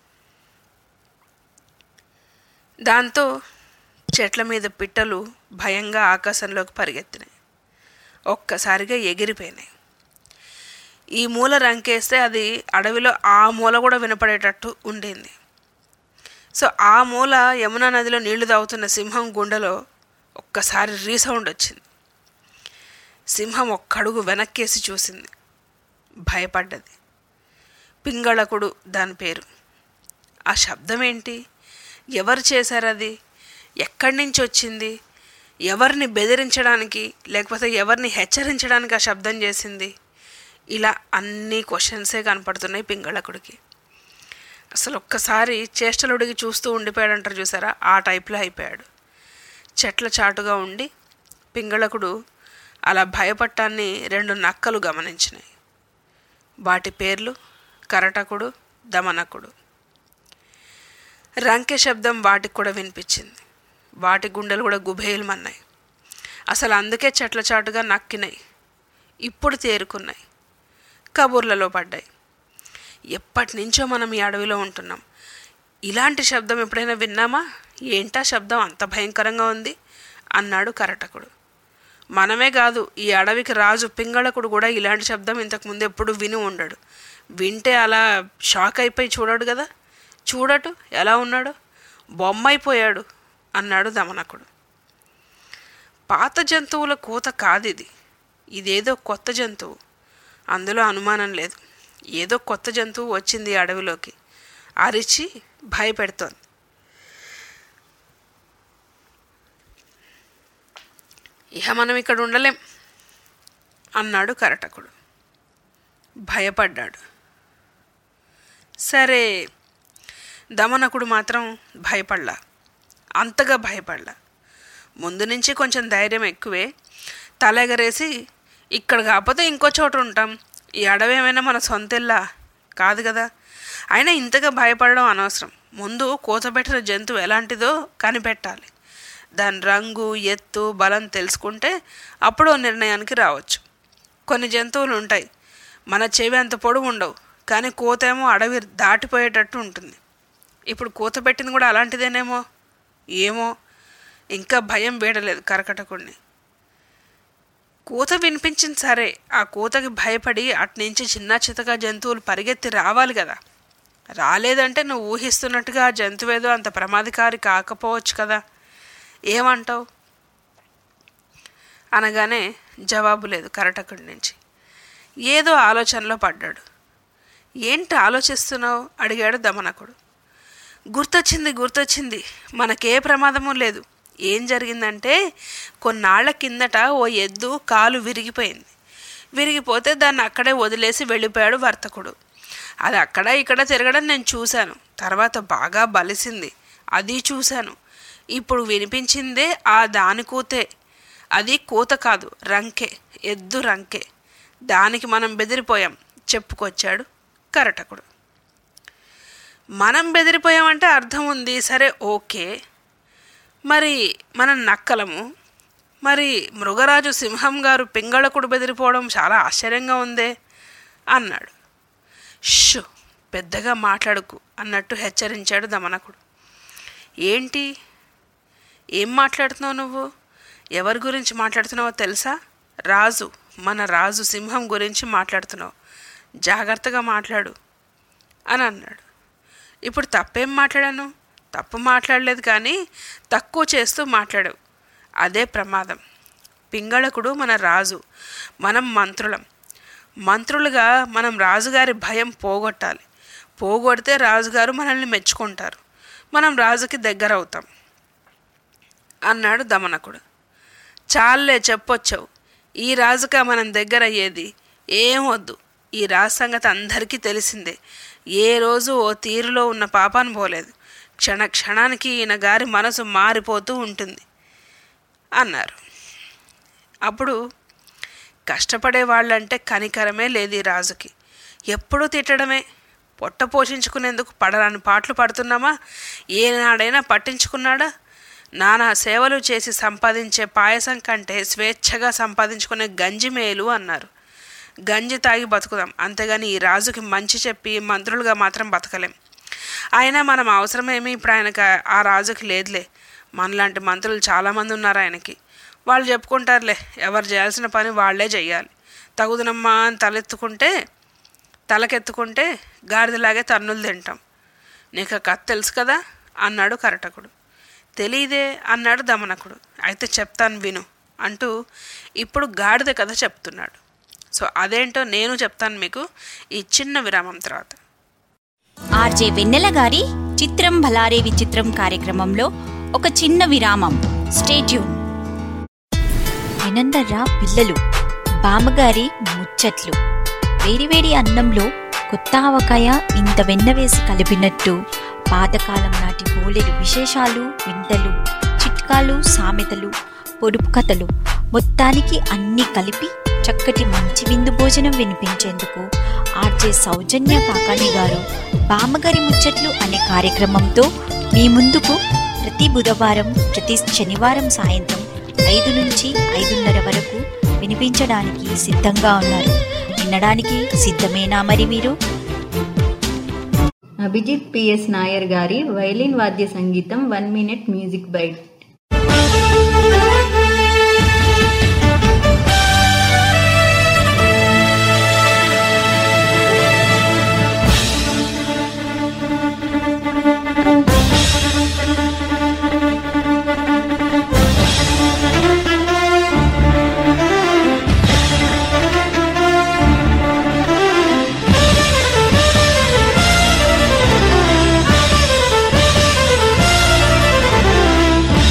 దాంతో చెట్ల మీద పిట్టలు భయంగా ఆకాశంలోకి పరిగెత్తినాయి ఒక్కసారిగా ఎగిరిపోయినాయి ఈ మూల రంకేస్తే అది అడవిలో ఆ మూల కూడా వినపడేటట్టు ఉండింది సో ఆ మూల యమునా నదిలో నీళ్లు తాగుతున్న సింహం గుండెలో ఒక్కసారి రీసౌండ్ వచ్చింది సింహం ఒక్కడుగు వెనక్కేసి చూసింది భయపడ్డది పింగళకుడు దాని పేరు ఆ శబ్దం ఏంటి ఎవరు చేశారు అది ఎక్కడి నుంచి వచ్చింది ఎవరిని బెదిరించడానికి లేకపోతే ఎవరిని హెచ్చరించడానికి ఆ శబ్దం చేసింది ఇలా అన్ని క్వశ్చన్సే కనపడుతున్నాయి పింగళకుడికి అసలు ఒక్కసారి చేష్టలుడికి చూస్తూ ఉండిపోయాడంటారు చూసారా ఆ టైప్లో అయిపోయాడు చెట్ల చాటుగా ఉండి పింగళకుడు అలా భయపట్టాన్ని రెండు నక్కలు గమనించినాయి వాటి పేర్లు కరటకుడు దమనకుడు రంకె శబ్దం వాటికి కూడా వినిపించింది వాటి గుండెలు కూడా గుబేయలమన్నాయి అసలు అందుకే చెట్ల చాటుగా నక్కినాయి ఇప్పుడు తేరుకున్నాయి కబుర్లలో పడ్డాయి ఎప్పటి నుంచో మనం ఈ అడవిలో ఉంటున్నాం ఇలాంటి శబ్దం ఎప్పుడైనా విన్నామా ఏంటా శబ్దం అంత భయంకరంగా ఉంది అన్నాడు కరటకుడు మనమే కాదు ఈ అడవికి రాజు పింగళకుడు కూడా ఇలాంటి శబ్దం ఇంతకుముందు ఎప్పుడు విని ఉండడు వింటే అలా షాక్ అయిపోయి చూడడు కదా చూడటు ఎలా ఉన్నాడు బొమ్మైపోయాడు అన్నాడు దమనకుడు పాత జంతువుల కూత కాదిది ఇదేదో కొత్త జంతువు అందులో అనుమానం లేదు ఏదో కొత్త జంతువు వచ్చింది ఈ అడవిలోకి అరిచి భయపెడుతోంది ఇహ మనం ఇక్కడ ఉండలేం అన్నాడు కరటకుడు భయపడ్డాడు సరే దమనకుడు మాత్రం భయపడలా అంతగా భయపడలా ముందు నుంచి కొంచెం ధైర్యం ఎక్కువే తల ఎగరేసి ఇక్కడ కాకపోతే ఇంకో చోట ఉంటాం ఈ అడవి ఏమైనా మన సొంత ఇల్లా కాదు కదా అయినా ఇంతగా భయపడడం అనవసరం ముందు కూతబెట్టిన జంతువు ఎలాంటిదో కనిపెట్టాలి దాని రంగు ఎత్తు బలం తెలుసుకుంటే అప్పుడు ఓ నిర్ణయానికి రావచ్చు కొన్ని జంతువులు ఉంటాయి మన చెవి అంత పొడవు ఉండవు కానీ కోత ఏమో అడవి దాటిపోయేటట్టు ఉంటుంది ఇప్పుడు కూత పెట్టింది కూడా అలాంటిదేనేమో ఏమో ఇంకా భయం వీడలేదు కరకటకుడిని కూత వినిపించింది సరే ఆ కూతకి భయపడి అట్నుంచి చిన్న చితక జంతువులు పరిగెత్తి రావాలి కదా రాలేదంటే నువ్వు ఊహిస్తున్నట్టుగా ఆ జంతువేదో అంత ప్రమాదకారి కాకపోవచ్చు కదా ఏమంటావు అనగానే జవాబు లేదు కరటకుడి నుంచి ఏదో ఆలోచనలో పడ్డాడు ఏంటి ఆలోచిస్తున్నావు అడిగాడు దమనకుడు గుర్తొచ్చింది గుర్తొచ్చింది మనకే ప్రమాదము లేదు ఏం జరిగిందంటే కొన్నాళ్ల కిందట ఓ ఎద్దు కాలు విరిగిపోయింది విరిగిపోతే దాన్ని అక్కడే వదిలేసి వెళ్ళిపోయాడు వర్తకుడు అది అక్కడ ఇక్కడ తిరగడం నేను చూశాను తర్వాత బాగా బలిసింది అది చూశాను ఇప్పుడు వినిపించిందే ఆ దాని కూతే అది కూత కాదు రంకే ఎద్దు రంకే దానికి మనం బెదిరిపోయాం చెప్పుకొచ్చాడు కరటకుడు మనం బెదిరిపోయామంటే అర్థం ఉంది సరే ఓకే మరి మనం నక్కలము మరి మృగరాజు సింహం గారు పింగళకుడు బెదిరిపోవడం చాలా ఆశ్చర్యంగా ఉందే అన్నాడు షు పెద్దగా మాట్లాడుకు అన్నట్టు హెచ్చరించాడు దమనకుడు ఏంటి ఏం మాట్లాడుతున్నావు నువ్వు ఎవరి గురించి మాట్లాడుతున్నావో తెలుసా రాజు మన రాజు సింహం గురించి మాట్లాడుతున్నావు జాగ్రత్తగా మాట్లాడు అని అన్నాడు ఇప్పుడు తప్పేం మాట్లాడాను తప్పు మాట్లాడలేదు కానీ తక్కువ చేస్తూ మాట్లాడావు అదే ప్రమాదం పింగళకుడు మన రాజు మనం మంత్రులం మంత్రులుగా మనం రాజుగారి భయం పోగొట్టాలి పోగొడితే రాజుగారు మనల్ని మెచ్చుకుంటారు మనం రాజుకి దగ్గర అవుతాం అన్నాడు దమనకుడు చాలే చెప్పొచ్చావు ఈ రాజుగా మనం దగ్గర అయ్యేది ఏం వద్దు ఈ రాజు సంగతి అందరికీ తెలిసిందే ఏ రోజు ఓ తీరులో ఉన్న పాపాను పోలేదు క్షణ క్షణానికి ఈయన గారి మనసు మారిపోతూ ఉంటుంది అన్నారు అప్పుడు కష్టపడే వాళ్ళంటే కనికరమే లేదు ఈ రాజుకి ఎప్పుడూ తిట్టడమే పొట్ట పోషించుకునేందుకు పడరాని పాటలు పడుతున్నామా ఏనాడైనా పట్టించుకున్నాడా నానా సేవలు చేసి సంపాదించే పాయసం కంటే స్వేచ్ఛగా సంపాదించుకునే గంజి మేలు అన్నారు గంజి తాగి బతుకుదాం అంతేగాని ఈ రాజుకి మంచి చెప్పి మంత్రులుగా మాత్రం బతకలేం అయినా మనం అవసరమేమి ఇప్పుడు ఆయనకు ఆ రాజుకి లేదులే మనలాంటి మంత్రులు చాలామంది ఉన్నారు ఆయనకి వాళ్ళు చెప్పుకుంటారులే ఎవరు చేయాల్సిన పని వాళ్ళే చెయ్యాలి తగుదనమ్మా అని తలెత్తుకుంటే తలకెత్తుకుంటే గాడిదలాగే తన్నులు తింటాం నీకు ఆ కథ తెలుసు కదా అన్నాడు కరటకుడు తెలీదే అన్నాడు దమనకుడు అయితే చెప్తాను విను అంటూ ఇప్పుడు గాడిద కథ చెప్తున్నాడు సో అదేంటో నేను చెప్తాను మీకు ఈ చిన్న విరామం తర్వాత ఆర్జే వెన్నెల గారి చిత్రం భలారే విచిత్రం కార్యక్రమంలో ఒక చిన్న విరామం స్టేట్యూన్ వినందర్రా పిల్లలు బామ్మగారి ముచ్చట్లు వేడివేడి అన్నంలో కొత్త ఆవకాయ ఇంత వెన్న వేసి కలిపినట్టు పాతకాలం నాటి హోళీలు విశేషాలు వింతలు చిట్కాలు సామెతలు పొడుపు కథలు మొత్తానికి అన్నీ కలిపి చక్కటి మంచి విందు భోజనం వినిపించేందుకు ఆర్జే సౌజన్య కాకాని గారు బామ్మగారి ముచ్చట్లు అనే కార్యక్రమంతో మీ ముందుకు ప్రతి బుధవారం ప్రతి శనివారం సాయంత్రం ఐదు నుంచి ఐదున్నర వరకు వినిపించడానికి సిద్ధంగా ఉన్నారు వినడానికి సిద్ధమేనా మరి మీరు అభిజిత్ పిఎస్ నాయర్ గారి వైలిన్ వాద్య సంగీతం one minute music bite Thank you.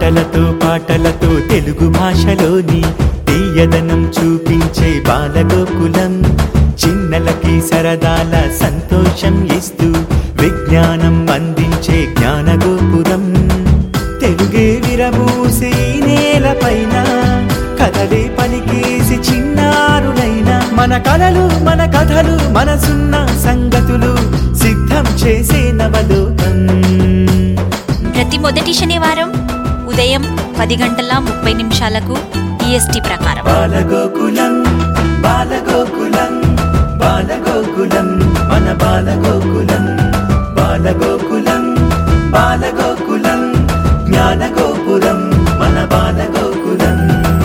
ఆటలతో పాటలతో తెలుగు భాషలోని తీయదనం చూపించే బాలగోకులం చిన్నలకి సరదాల సంతోషం ఇస్తూ విజ్ఞానం అందించే జ్ఞానగోపురం తెలుగే విరబూసి ఈ నేలపైన కథలే పలికేసి చిన్నారులైన మన కలలు మన కథలు మనసున్న సంగతులు సిద్ధం చేసే నవలోకం ప్రతి మొదటి శనివారం ఉదయం పది గంటల ముప్పై నిమిషాలకు ఈఎస్టీ ప్రకారం బాలగోకులం బాలగోకులం బాలగోకులం మన బాలగోకులం బాలగోకులం బాలగోకులం జ్ఞానగోపురం మన బాలగోకులం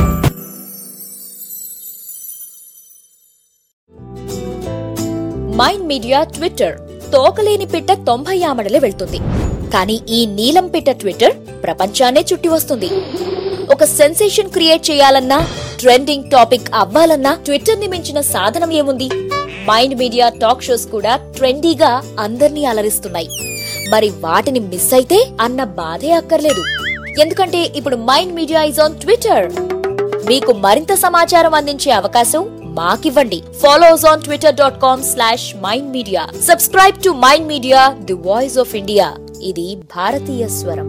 మైండ్ మీడియా ట్విట్టర్ తోకలేని పిట్ట తొంభై ఆమడలే వెళ్తుంది కానీ ఈ నీలం పిట్ట ట్విట్టర్ ప్రపంచాన్నే చుట్టి వస్తుంది ఒక సెన్సేషన్ క్రియేట్ చేయాలన్నా ట్రెండింగ్ టాపిక్ అవ్వాలన్నా ట్విట్టర్ ని మించిన సాధనం ఏముంది మైండ్ మీడియా టాక్ షోస్ కూడా ట్రెండీగా అందర్నీ అలరిస్తున్నాయి మరి వాటిని మిస్ అయితే అన్న బాధే అక్కర్లేదు ఎందుకంటే ఇప్పుడు Mind Media is on Twitter మీకు మరింత సమాచారం అందించే అవకాశం మాకివ్వండి follow us on Twitter dot com slash Mind Media subscribe to Mind Media the voice of India ఇది భారతీయ స్వరం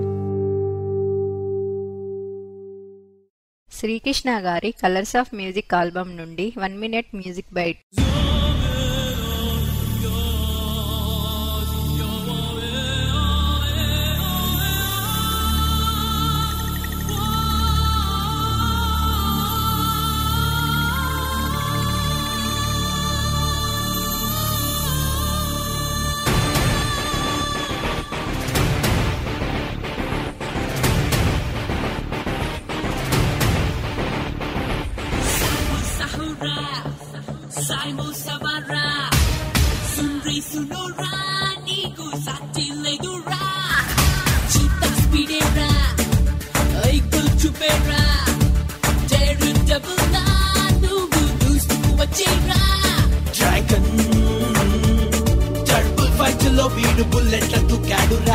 శ్రీకృష్ణ గారి కలర్స్ ఆఫ్ మ్యూజిక్ ఆల్బమ్ నుండి one minute music bite Saimo Savara Sunri Sunora Nigu Sati Legura Chita Spidera Aikul Chupera Deru Dabula Nugu Dustu Wachira dragon టర్బుల్ fight లో వీడు బుల్లెట్ల తుకాడురా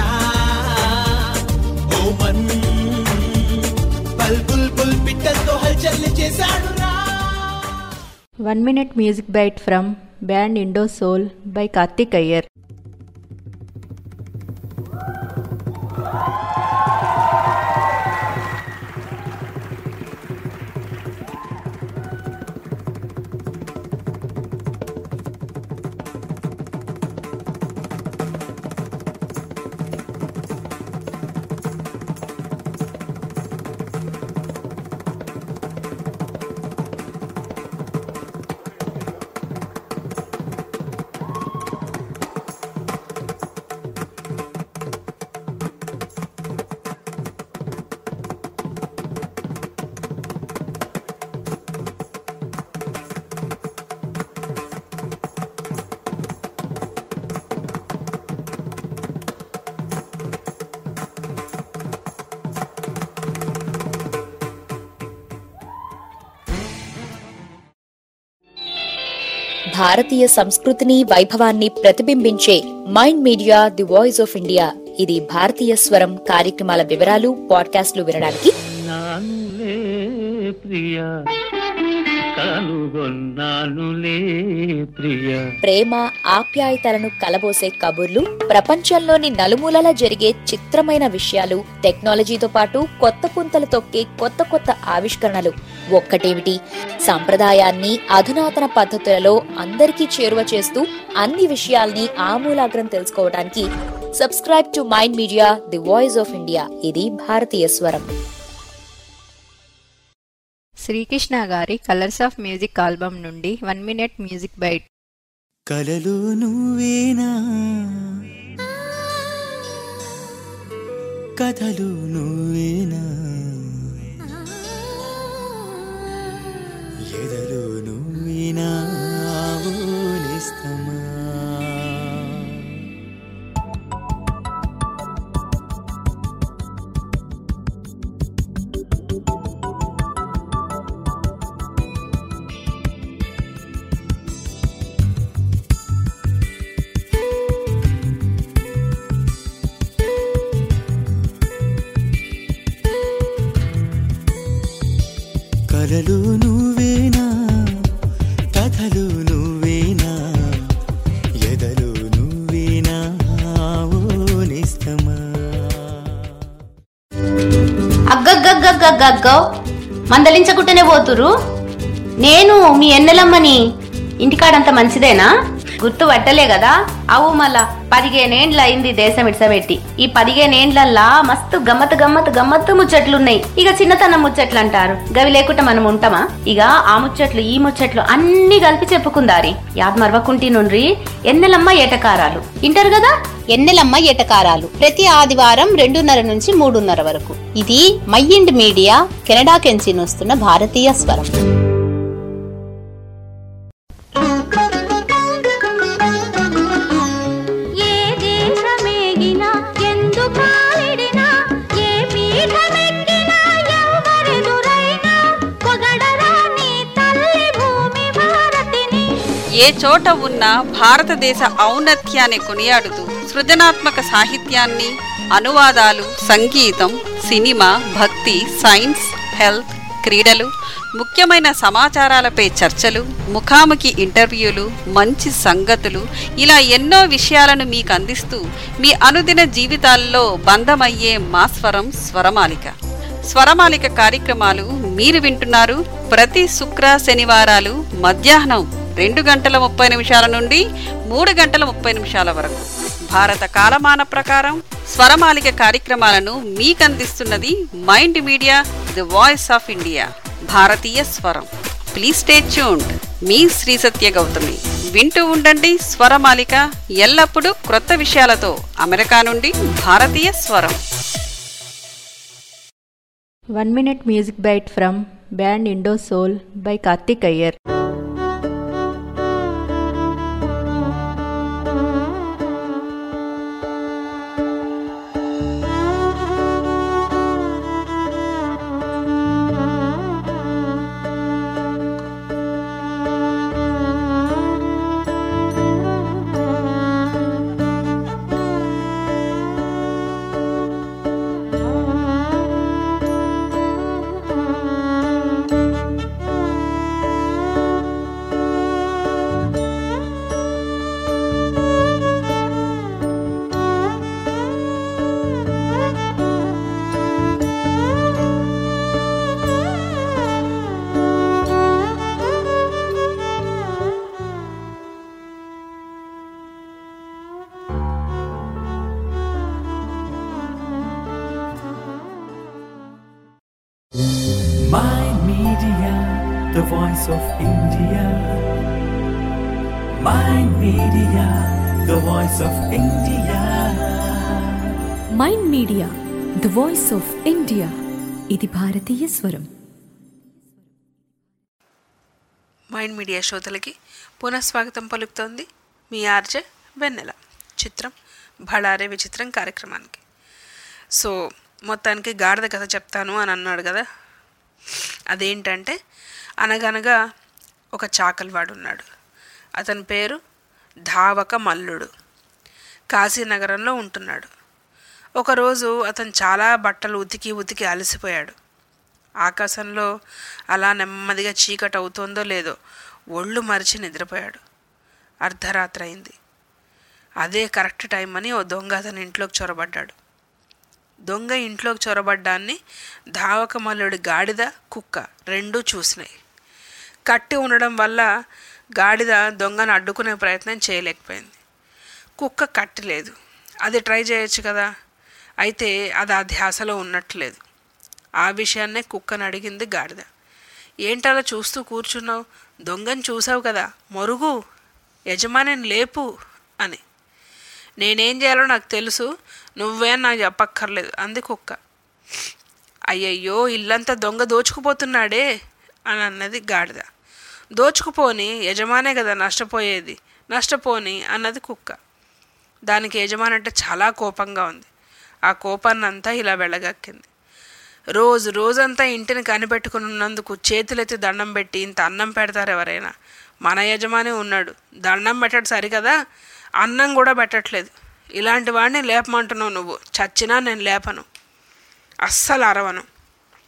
ఓమన్ బల్ bull బుల్ పిట్టలతో హల్చల్ చేశాడురా one minute music bite from band Indo Soul by Karthik Iyer భారతీయ సంస్కృతిని వైభవాన్ని ప్రతిబింబించే Mind Media the voice of India ఇది భారతీయ స్వరం కార్యక్రమాల వివరాలు పాడ్కాస్ట్లు వినడానికి నానులే ప్రియ కనుగొన్నానులే ప్రియ ప్రేమ ఆప్యాయతలను కలబోసే కబుర్లు ప్రపంచంలోని నలుమూలలా జరిగే చిత్రమైన విషయాలు టెక్నాలజీతో పాటు కొత్త పుంతలు తొక్కే కొత్త కొత్త ఆవిష్కరణలు ఒక్కటేమిటి సంప్రదాయాన్ని అధునాతన పద్ధతులలో అందరికీ చేరువ చేస్తూ అన్ని విషయాల్ని ఆమూలాగ్రం తెలుసుకోవడానికి subscribe to Mind Media the voice of India ఇది భారతీయ స్వరం శ్రీకృష్ణ గారి కలర్స్ ఆఫ్ మ్యూజిక్ ఆల్బమ్ నుండి వన్ మినిట్ మ్యూజిక్ బైట్ కలలు నువ్వేనా కథలు నువ్వేనా ఎదలు నువ్వేనా ఆవులిస్తమా కథలు నువ్వేనా కథలు నువ్వేనా ఎదలు నువ్వేనా ఓ నిస్తమా అగ్గగ్గగ్గగ్గగ్గో మందలించకుంటేనే పోతురు నేను మీ ఎన్నెలమ్మని ఇంటికాడంత మంచిదేనా గుర్తు పట్టలే కదా అవు మళ్ళా పదిహేనేండ్ల అయింది దేశం ఇడ్సబెట్టి ఈ పదిహేనేండ్లల్లా మస్తు గమ్మత్ గమ్మత్ గమ్మత్తు ముచ్చట్లున్నాయి ఇక చిన్నతనం ముచ్చట్లు అంటారు గవి లేకుండా మనం ఉంటామా ఇక ఆ ముచ్చట్లు ఈ ముచ్చట్లు అన్ని కలిపి చెప్పుకుందారి యాద్ మరవకుంటి నుండ్రి ఎన్నెలమ్మ ఏటకారాలు ఇంటారు కదా ఎన్నెలమ్మ ఎటకారాలు ప్రతి ఆదివారం రెండున్నర నుంచి మూడున్నర వరకు ఇది మైండ్ మీడియా కెనడా కెంచి వస్తున్న భారతీయ స్వరం ఏ దేశమేగినా ఎందు కాలిడినా ఏ పీఠమెక్కినా ఎవరెదురైనా పొగడరా నీ తల్లి భూమి భారతిని ఏ చోట ఉన్నా భారతదేశ ఔన్నత్యాన్ని కొనియాడుతూ సృజనాత్మక సాహిత్యాన్ని అనువాదాలు సంగీతం సినిమా భక్తి సైన్స్ హెల్త్ క్రీడలు ముఖ్యమైన సమాచారాలపై చర్చలు ముఖాముఖి ఇంటర్వ్యూలు మంచి సంగతులు ఇలా ఎన్నో విషయాలను మీకు అందిస్తూ మీ అనుదిన జీవితాల్లో బంధమయ్యే మా స్వరం స్వరమాలిక స్వరమాలిక కార్యక్రమాలు మీరు వింటున్నారు ప్రతి శుక్ర శనివారాలు మధ్యాహ్నం రెండు గంటల ముప్పై నిమిషాల నుండి మూడు గంటల ముప్పై నిమిషాల వరకు భారత కాలమాన ప్రకారం స్వరమాలిక కార్యక్రమాలను మీకు అందిస్తున్నది Mind Media the voice of India భారతీయ స్వరం ప్లీజ్ స్టే ట్యూన్డ్ మీ శ్రీ సత్య గౌతమి వింటూ ఉండండి స్వరమాలిక ఎల్లప్పుడూ క్రొత్త విషయాలతో అమెరికా నుండి భారతీయ స్వరం one minute music bite from band Indo Soul by Karthik Iyer Mind Media, the voice of India. Mind Media, the voice of India. Mind Media the voice of India ఇది భారతీయ స్వరం మైండ్ మీడియా శ్రోతలకి పునఃస్వాగతం పలుకుతోంది మీ ఆర్జే వెన్నెల చిత్రం భళారే విచిత్రం కార్యక్రమానికి సో మొత్తానికి గాడిద కథ చెప్తాను అని అన్నాడు కదా అదేంటంటే అనగనగా ఒక చాకలివాడు ఉన్నాడు అతని పేరు ధావక మల్లుడు కాశీనగరంలో ఉంటున్నాడు ఒకరోజు అతను చాలా బట్టలు ఉతికి ఉతికి అలసిపోయాడు ఆకాశంలో అలా నెమ్మదిగా చీకటి అవుతోందో లేదో ఒళ్ళు మరిచి నిద్రపోయాడు అర్ధరాత్రి అయింది అదే కరెక్ట్ టైం అని ఓ దొంగ అతని ఇంట్లోకి చొరబడ్డాడు దొంగ ఇంట్లోకి చొరబడ్డాన్ని ధావకమల్లుడి గాడిద కుక్క రెండూ చూసినాయి కట్టి ఉండడం వల్ల గాడిద దొంగను అడ్డుకునే ప్రయత్నం చేయలేకపోయింది కుక్క కట్టి లేదు అది ట్రై చేయొచ్చు కదా అయితే అది ఆ ధ్యాసలో ఉన్నట్లేదు ఆ విషయాన్నే కుక్కను అడిగింది గాడిద ఏంటలా చూస్తూ కూర్చున్నావు దొంగని చూసావు కదా మరుగు యజమానిని లేపు అని నేనేం చేయాలో నాకు తెలుసు నువ్వే నాకు చెప్పక్కర్లేదు అంది కుక్క అయ్యయ్యో ఇల్లంతా దొంగ దోచుకుపోతున్నాడే అని అన్నది గాడిద దోచుకుపోని యజమానే కదా నష్టపోయేది నష్టపోని అన్నది కుక్క దానికి యజమాని అంటే చాలా కోపంగా ఉంది ఆ కోపాన్నంతా ఇలా వెళ్ళగక్కింది రోజు రోజంతా ఇంటిని కనిపెట్టుకుని ఉన్నందుకు చేతులెత్తి దండం పెట్టి ఇంత అన్నం పెడతారు ఎవరైనా మన యజమాని ఉన్నాడు దండం పెట్టడు సరికదా అన్నం కూడా పెట్టట్లేదు ఇలాంటి వాడిని లేపమంటున్నావు నువ్వు చచ్చినా నేను లేపను అస్సలు అరవను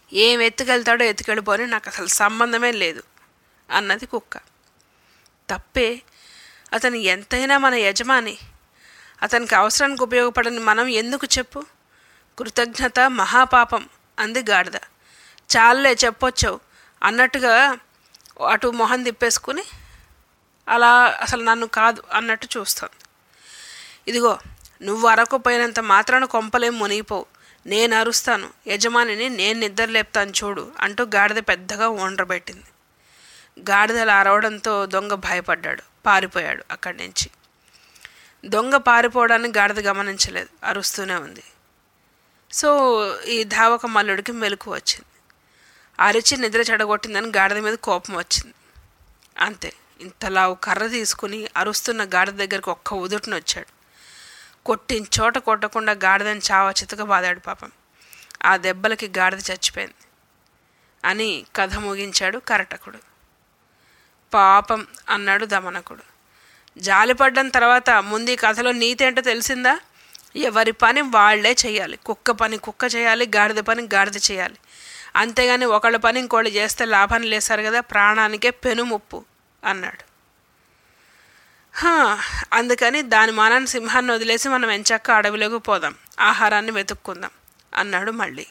ఏం ఎత్తుకెళ్తాడో ఎత్తుకెళ్ళిపోని నాకు అసలు సంబంధమే లేదు అన్నది కుక్క తప్పే అతను ఎంతైనా మన యజమాని అతనికి అవసరానికి ఉపయోగపడని మనం ఎందుకు చెప్పు కృతజ్ఞత మహాపాపం అంది గాడిద చాలే చెప్పొచ్చావు అన్నట్టుగా అటు మొహం తిప్పేసుకుని అలా అసలు నన్ను కాదు అన్నట్టు చూస్తుంది ఇదిగో నువ్వు అరకపోయినంత మాత్రాన కొంపలేం మునిగిపోవు నేను అరుస్తాను యజమానిని నేను నిద్రలేపుతాను చూడు అంటూ గాడిద పెద్దగా వండ్రబెట్టింది గాడిదలు అరవడంతో దొంగ భయపడ్డాడు పారిపోయాడు అక్కడి నుంచి దొంగ పారిపోవడాన్ని గాడిద గమనించలేదు అరుస్తూనే ఉంది సో ఈ ధావక మల్లుడికి మెలకు వచ్చింది అరిచి నిద్ర చెడగొట్టిందని గాడిద మీద కోపం వచ్చింది అంతే ఇంతలా కర్ర తీసుకుని అరుస్తున్న గాడిద దగ్గరికి ఒక్క ఉదుటిని వచ్చాడు కొట్టిన చోట కొట్టకుండా గాడిదని చావ చితక బాదాడు పాపం ఆ దెబ్బలకి గాడిద చచ్చిపోయింది అని కథ ముగించాడు కరటకుడు పాపం అన్నాడు దమనకుడు జాలిపడ్డం తర్వాత ముందు ఈ కథలో నీతి ఏంటో తెలిసిందా ఎవరి పని వాళ్లే చేయాలి కుక్క పని కుక్క చేయాలి గాడిద పని గాడిద చేయాలి అంతేగాని ఒకళ్ళ పని ఇంకోళ్ళు చేస్తే లాభం లేసారు కదా ప్రాణానికే పెనుముప్పు అన్నాడు హా, అందుకని దాని మానాన్ని సింహాన్ని వదిలేసి మనం ఎంచక్క అడవిలోకి పోదాం ఆహారాన్ని వెతుక్కుందాం అన్నాడు మళ్ళీ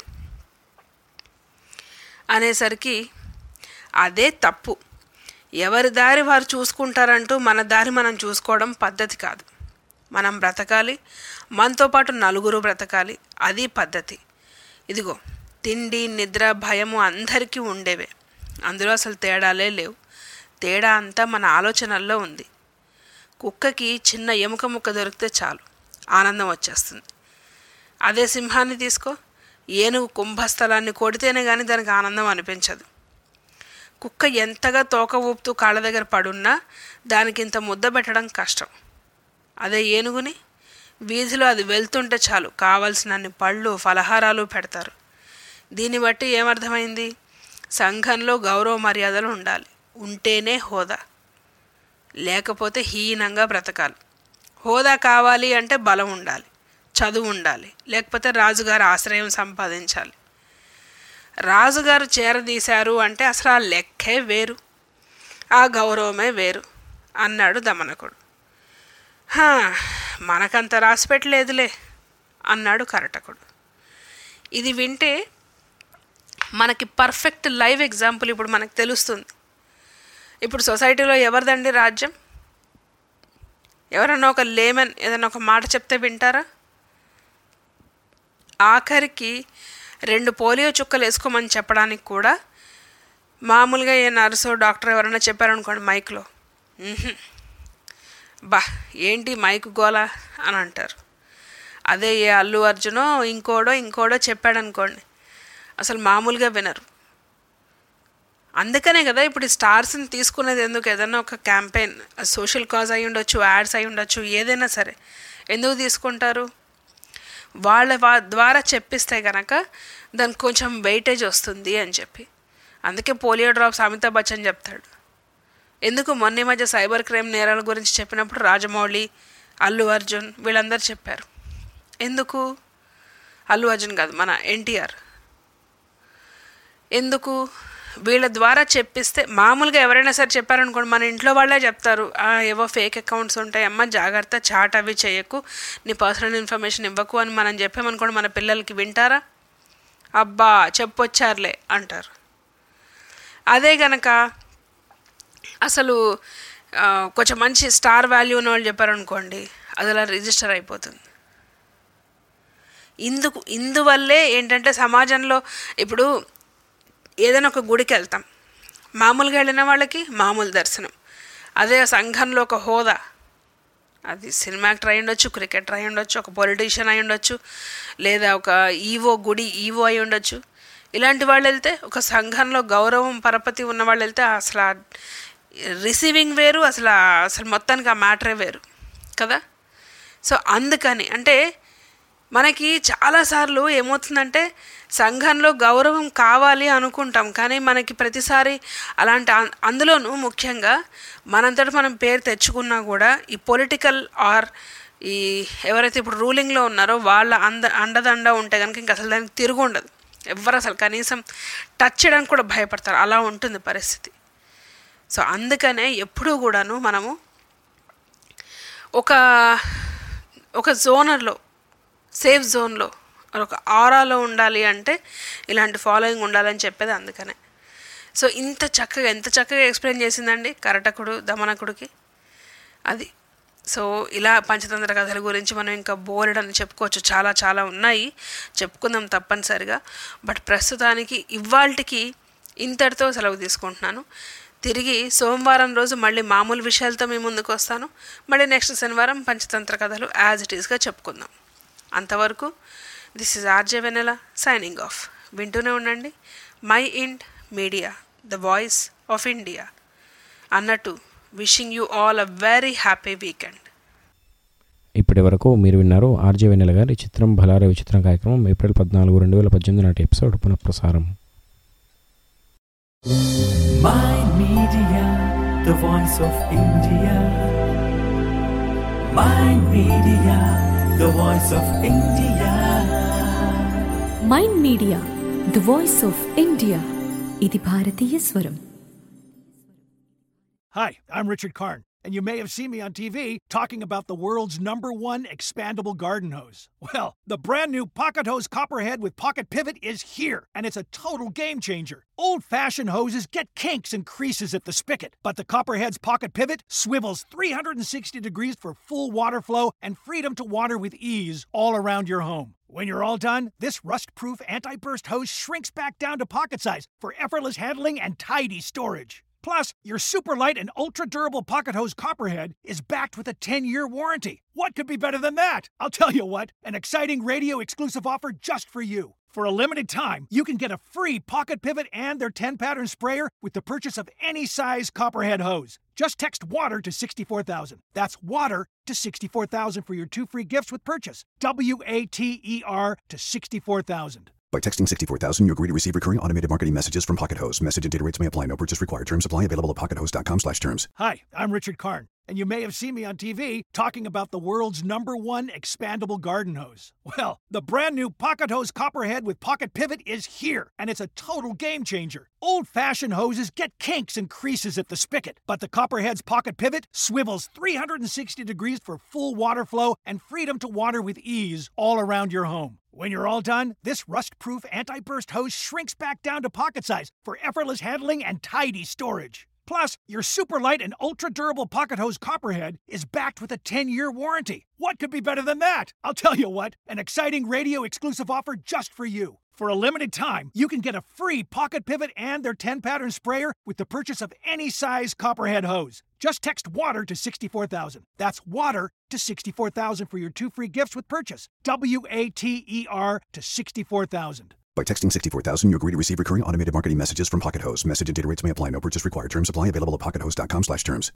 అనేసరికి అదే తప్పు ఎవరి దారి వారు చూసుకుంటారంటూ మన దారి మనం చూసుకోవడం పద్ధతి కాదు మనం బ్రతకాలి మనతో పాటు నలుగురు బ్రతకాలి అది పద్ధతి ఇదిగో తిండి నిద్ర భయము అందరికీ ఉండేవే అందులో అసలు తేడాలే లేవు తేడా అంతా మన ఆలోచనల్లో ఉంది కుక్కకి చిన్న ఎముక ముక్క దొరికితే చాలు ఆనందం వచ్చేస్తుంది అదే సింహాన్ని తీసుకో ఏనుగు కుంభస్థలాన్ని కొడితేనే కానీ దానికి ఆనందం అనిపించదు కుక్క ఎంతగా తోక ఊపుతూ కాళ్ళ దగ్గర పడున్నా దానికి ఇంత ముద్ద పెట్టడం కష్టం అదే ఏనుగుని వీధిలో అది వెళ్తుంటే చాలు కావలసినన్ని పళ్ళు ఫలహారాలు పెడతారు దీన్ని బట్టి ఏమర్థమైంది సంఘంలో గౌరవ మర్యాదలు ఉండాలి ఉంటేనే హోదా లేకపోతే హీనంగా బ్రతకాలి హోదా కావాలి అంటే బలం ఉండాలి చదువు ఉండాలి లేకపోతే రాజుగారి ఆశ్రయం సంపాదించాలి రాజుగారు చేరదీశారు అంటే అసలు ఆ లెక్కే వేరు ఆ గౌరవమే వేరు అన్నాడు దమనకుడు "హా, మనకంత రాసి పెట్టలేదులే అన్నాడు కరటకుడు ఇది వింటే మనకి పర్ఫెక్ట్ లైవ్ ఎగ్జాంపుల్ ఇప్పుడు మనకు తెలుస్తుంది ఇప్పుడు సొసైటీలో ఎవరిదండి రాజ్యం ఎవరన్నా ఒక లేమన్ ఏదైనా ఒక మాట చెప్తే వింటారా ఆఖరికి రెండు పోలియో చుక్కలు వేసుకోమని చెప్పడానికి కూడా మామూలుగా ఏ నర్సో డాక్టర్ ఎవరైనా చెప్పారనుకోండి మైక్లో "ఉహుం. బా ఏంటి మైక్ గోల అని అంటారు అదే ఏ అల్లు అర్జునో ఇంకోడో ఇంకోడో చెప్పాడనుకోండి అసలు మామూలుగా వినరు అందుకనే కదా ఇప్పుడు ఈ స్టార్స్ని తీసుకునేది ఎందుకు ఏదైనా ఒక క్యాంపెయిన్ సోషల్ కాజ్ అయి ఉండొచ్చు యాడ్స్ అయి ఉండొచ్చు ఏదైనా సరే ఎందుకు తీసుకుంటారు వాళ్ళ వా- ద్వారా చెప్పిస్తే కనుక దానికి కొంచెం వెయిటేజ్ వస్తుంది అని చెప్పి అందుకే పోలియో డ్రాప్స్ అమితాబ్ బచ్చన్ చెప్తాడు ఎందుకు మొన్న ఈ మధ్య సైబర్ క్రైమ్ నేరాల గురించి చెప్పినప్పుడు రాజమౌళి అల్లు అర్జున్ వీళ్ళందరూ చెప్పారు ఎందుకు అల్లు అర్జున్ కాదు మన ఎన్టీఆర్ ఎందుకు వీళ్ళ ద్వారా చెప్పిస్తే మామూలుగా ఎవరైనా సరే చెప్పారనుకోండి మన ఇంట్లో వాళ్ళే చెప్తారు "ఆ, ఏవో ఫేక్ అకౌంట్స్ ఉంటాయి అమ్మ జాగ్రత్త చాట్ అవి చేయకు నీ పర్సనల్ ఇన్ఫర్మేషన్ ఇవ్వకు అని మనం చెప్పామనుకోండి మన పిల్లలకి వింటారా అబ్బా చెప్పొచ్చారులే అంటారు అదే గనక అసలు ఆ, కొంచెం మంచి స్టార్ వాల్యూ ఉన్న వాళ్ళు చెప్పారనుకోండి అది అలా రిజిస్టర్ అయిపోతుంది ఇందుకు ఇందువల్లే ఏంటంటే సమాజంలో ఇప్పుడు ఏదైనా ఒక గుడికి వెళ్తాం మామూలుగా వెళ్ళిన వాళ్ళకి మామూలు దర్శనం అదే సంఘంలో ఒక హోదా అది సినిమా యాక్టర్ అయి ఉండొచ్చు క్రికెటర్ అయి ఉండొచ్చు ఒక పొలిటీషియన్ అయి ఉండొచ్చు లేదా ఒక ఈవో గుడి ఈవో అయి ఉండొచ్చు ఇలాంటి వాళ్ళు వెళ్తే ఒక సంఘంలో గౌరవం పరపతి ఉన్న వాళ్ళు వెళ్తే అసలు ఆ రిసీవింగ్ వేరు అసలు ఆ- అసలు మొత్తానికి ఆ మ్యాటరే వేరు కదా సో అందుకని అంటే మనకి చాలాసార్లు ఏమవుతుందంటే సంఘంలో గౌరవం కావాలి అనుకుంటాం కానీ మనకి ప్రతిసారి అలాంటి అం- అందులోనూ ముఖ్యంగా మనంతట మనం పేరు తెచ్చుకున్నా కూడా ఈ పొలిటికల్ ఆర్ ఈ ఎవరైతే ఇప్పుడు రూలింగ్లో ఉన్నారో వాళ్ళ అంద అండదండ ఉంటే కనుక ఇంక అసలు దానికి తిరుగు ఉండదు ఎవరు అసలు కనీసం టచ్ చేయడానికి కూడా భయపడతారు అలా ఉంటుంది పరిస్థితి సో అందుకనే ఎప్పుడూ కూడాను మనము ఒక ఒక జోనర్లో సేఫ్ జోన్లో ఒక ఆరాలో ఉండాలి అంటే ఇలాంటి ఫాలోయింగ్ ఉండాలని చెప్పేది అందుకనే సో ఇంత చక్కగా ఎంత చక్కగా ఎక్స్ప్లెయిన్ చేసిందండి కరటకుడు దమనకుడికి అది సో ఇలా పంచతంత్ర కథల గురించి మనం ఇంకా బోర్డ్ అని చెప్పుకోవచ్చు చాలా చాలా ఉన్నాయి చెప్పుకుందాం తప్పనిసరిగా బట్ ప్రస్తుతానికి ఇవాళకి ఇంతటితో సెలవు తీసుకుంటున్నాను తిరిగి సోమవారం రోజు మళ్ళీ మామూలు విషయాలతో మీ ముందుకు వస్తాను మళ్ళీ నెక్స్ట్ శనివారం పంచతంత్ర కథలు యాజ్ ఇట్ ఈస్గా చెప్పుకుందాం అంతవరకు this is RJ Vennela signing off వింటూనే ఉండండి mind media the voice of India అన్నట్టు wishing you all a very happy weekend ఇప్పటి వరకు మీరు విన్నారు ఆర్జే వెన్నెల గారి చిత్రం భలారే విచిత్రం కార్యక్రమం ఏప్రిల్ పద్నాలుగు రెండు వేల పద్దెనిమిది నాటి ఎపిసోడ్ పునఃప్రసారం My Media, the voice of India. My Media, the voice of India. Mind Media the voice of India ఇది భారతీయ స్వరం Hi, I'm Richard Karn, and you may have seen me on TV talking about the world's number one expandable garden hose. Well, the brand new Pocket Hose Copperhead with Pocket Pivot is here, and it's a total game changer. Old fashioned hoses get kinks and creases at the spigot, but the Copperhead's Pocket Pivot swivels 360 degrees for full water flow and freedom to water with ease all around your home. When you're all done, this rust proof anti burst hose shrinks back down to pocket size for effortless handling and tidy storage. Plus, your super light and ultra durable pocket hose Copperhead is backed with a 10 year warranty. What could be better than that? I'll tell you what, an exciting radio exclusive offer just for you. For a limited time, you can get a free pocket pivot and their 10 pattern sprayer with the purchase of any size Copperhead hose. Just text water to 64000. That's water to 64000 for your two free gifts with purchase. W A T E R to 64000. By texting 64000, you agree to receive recurring automated marketing messages from Pocket Hose. Message and data rates may apply. No purchase required. Terms apply. Available at pockethose.com slash terms. Hi, I'm Richard Karn, and you may have seen me on TV talking about the world's number one expandable garden hose. Well, the brand new Pocket Hose Copperhead with Pocket Pivot is here, and it's a total game changer. Old fashioned hoses get kinks and creases at the spigot, but the Copperhead's Pocket Pivot swivels 360 degrees for full water flow and freedom to water with ease all around your home. When you're all done, this rust proof anti burst hose shrinks back down to pocket size for effortless handling and tidy storage. Plus, your super light and ultra durable pocket hose Copperhead is backed with a 10 year warranty. What could be better than that? I'll tell you what, an exciting radio exclusive offer just for you. For a limited time, you can get a free pocket pivot and their 10 pattern sprayer with the purchase of any size Copperhead hose. Just text water to 64000. That's water to 64000 for your two free gifts with purchase. W A T E R to 64000. By texting 64000, you agree to receive recurring automated marketing messages from Pocket Hose. Message and data rates may apply. No purchase required. Terms apply. Available at pockethose.com slash terms.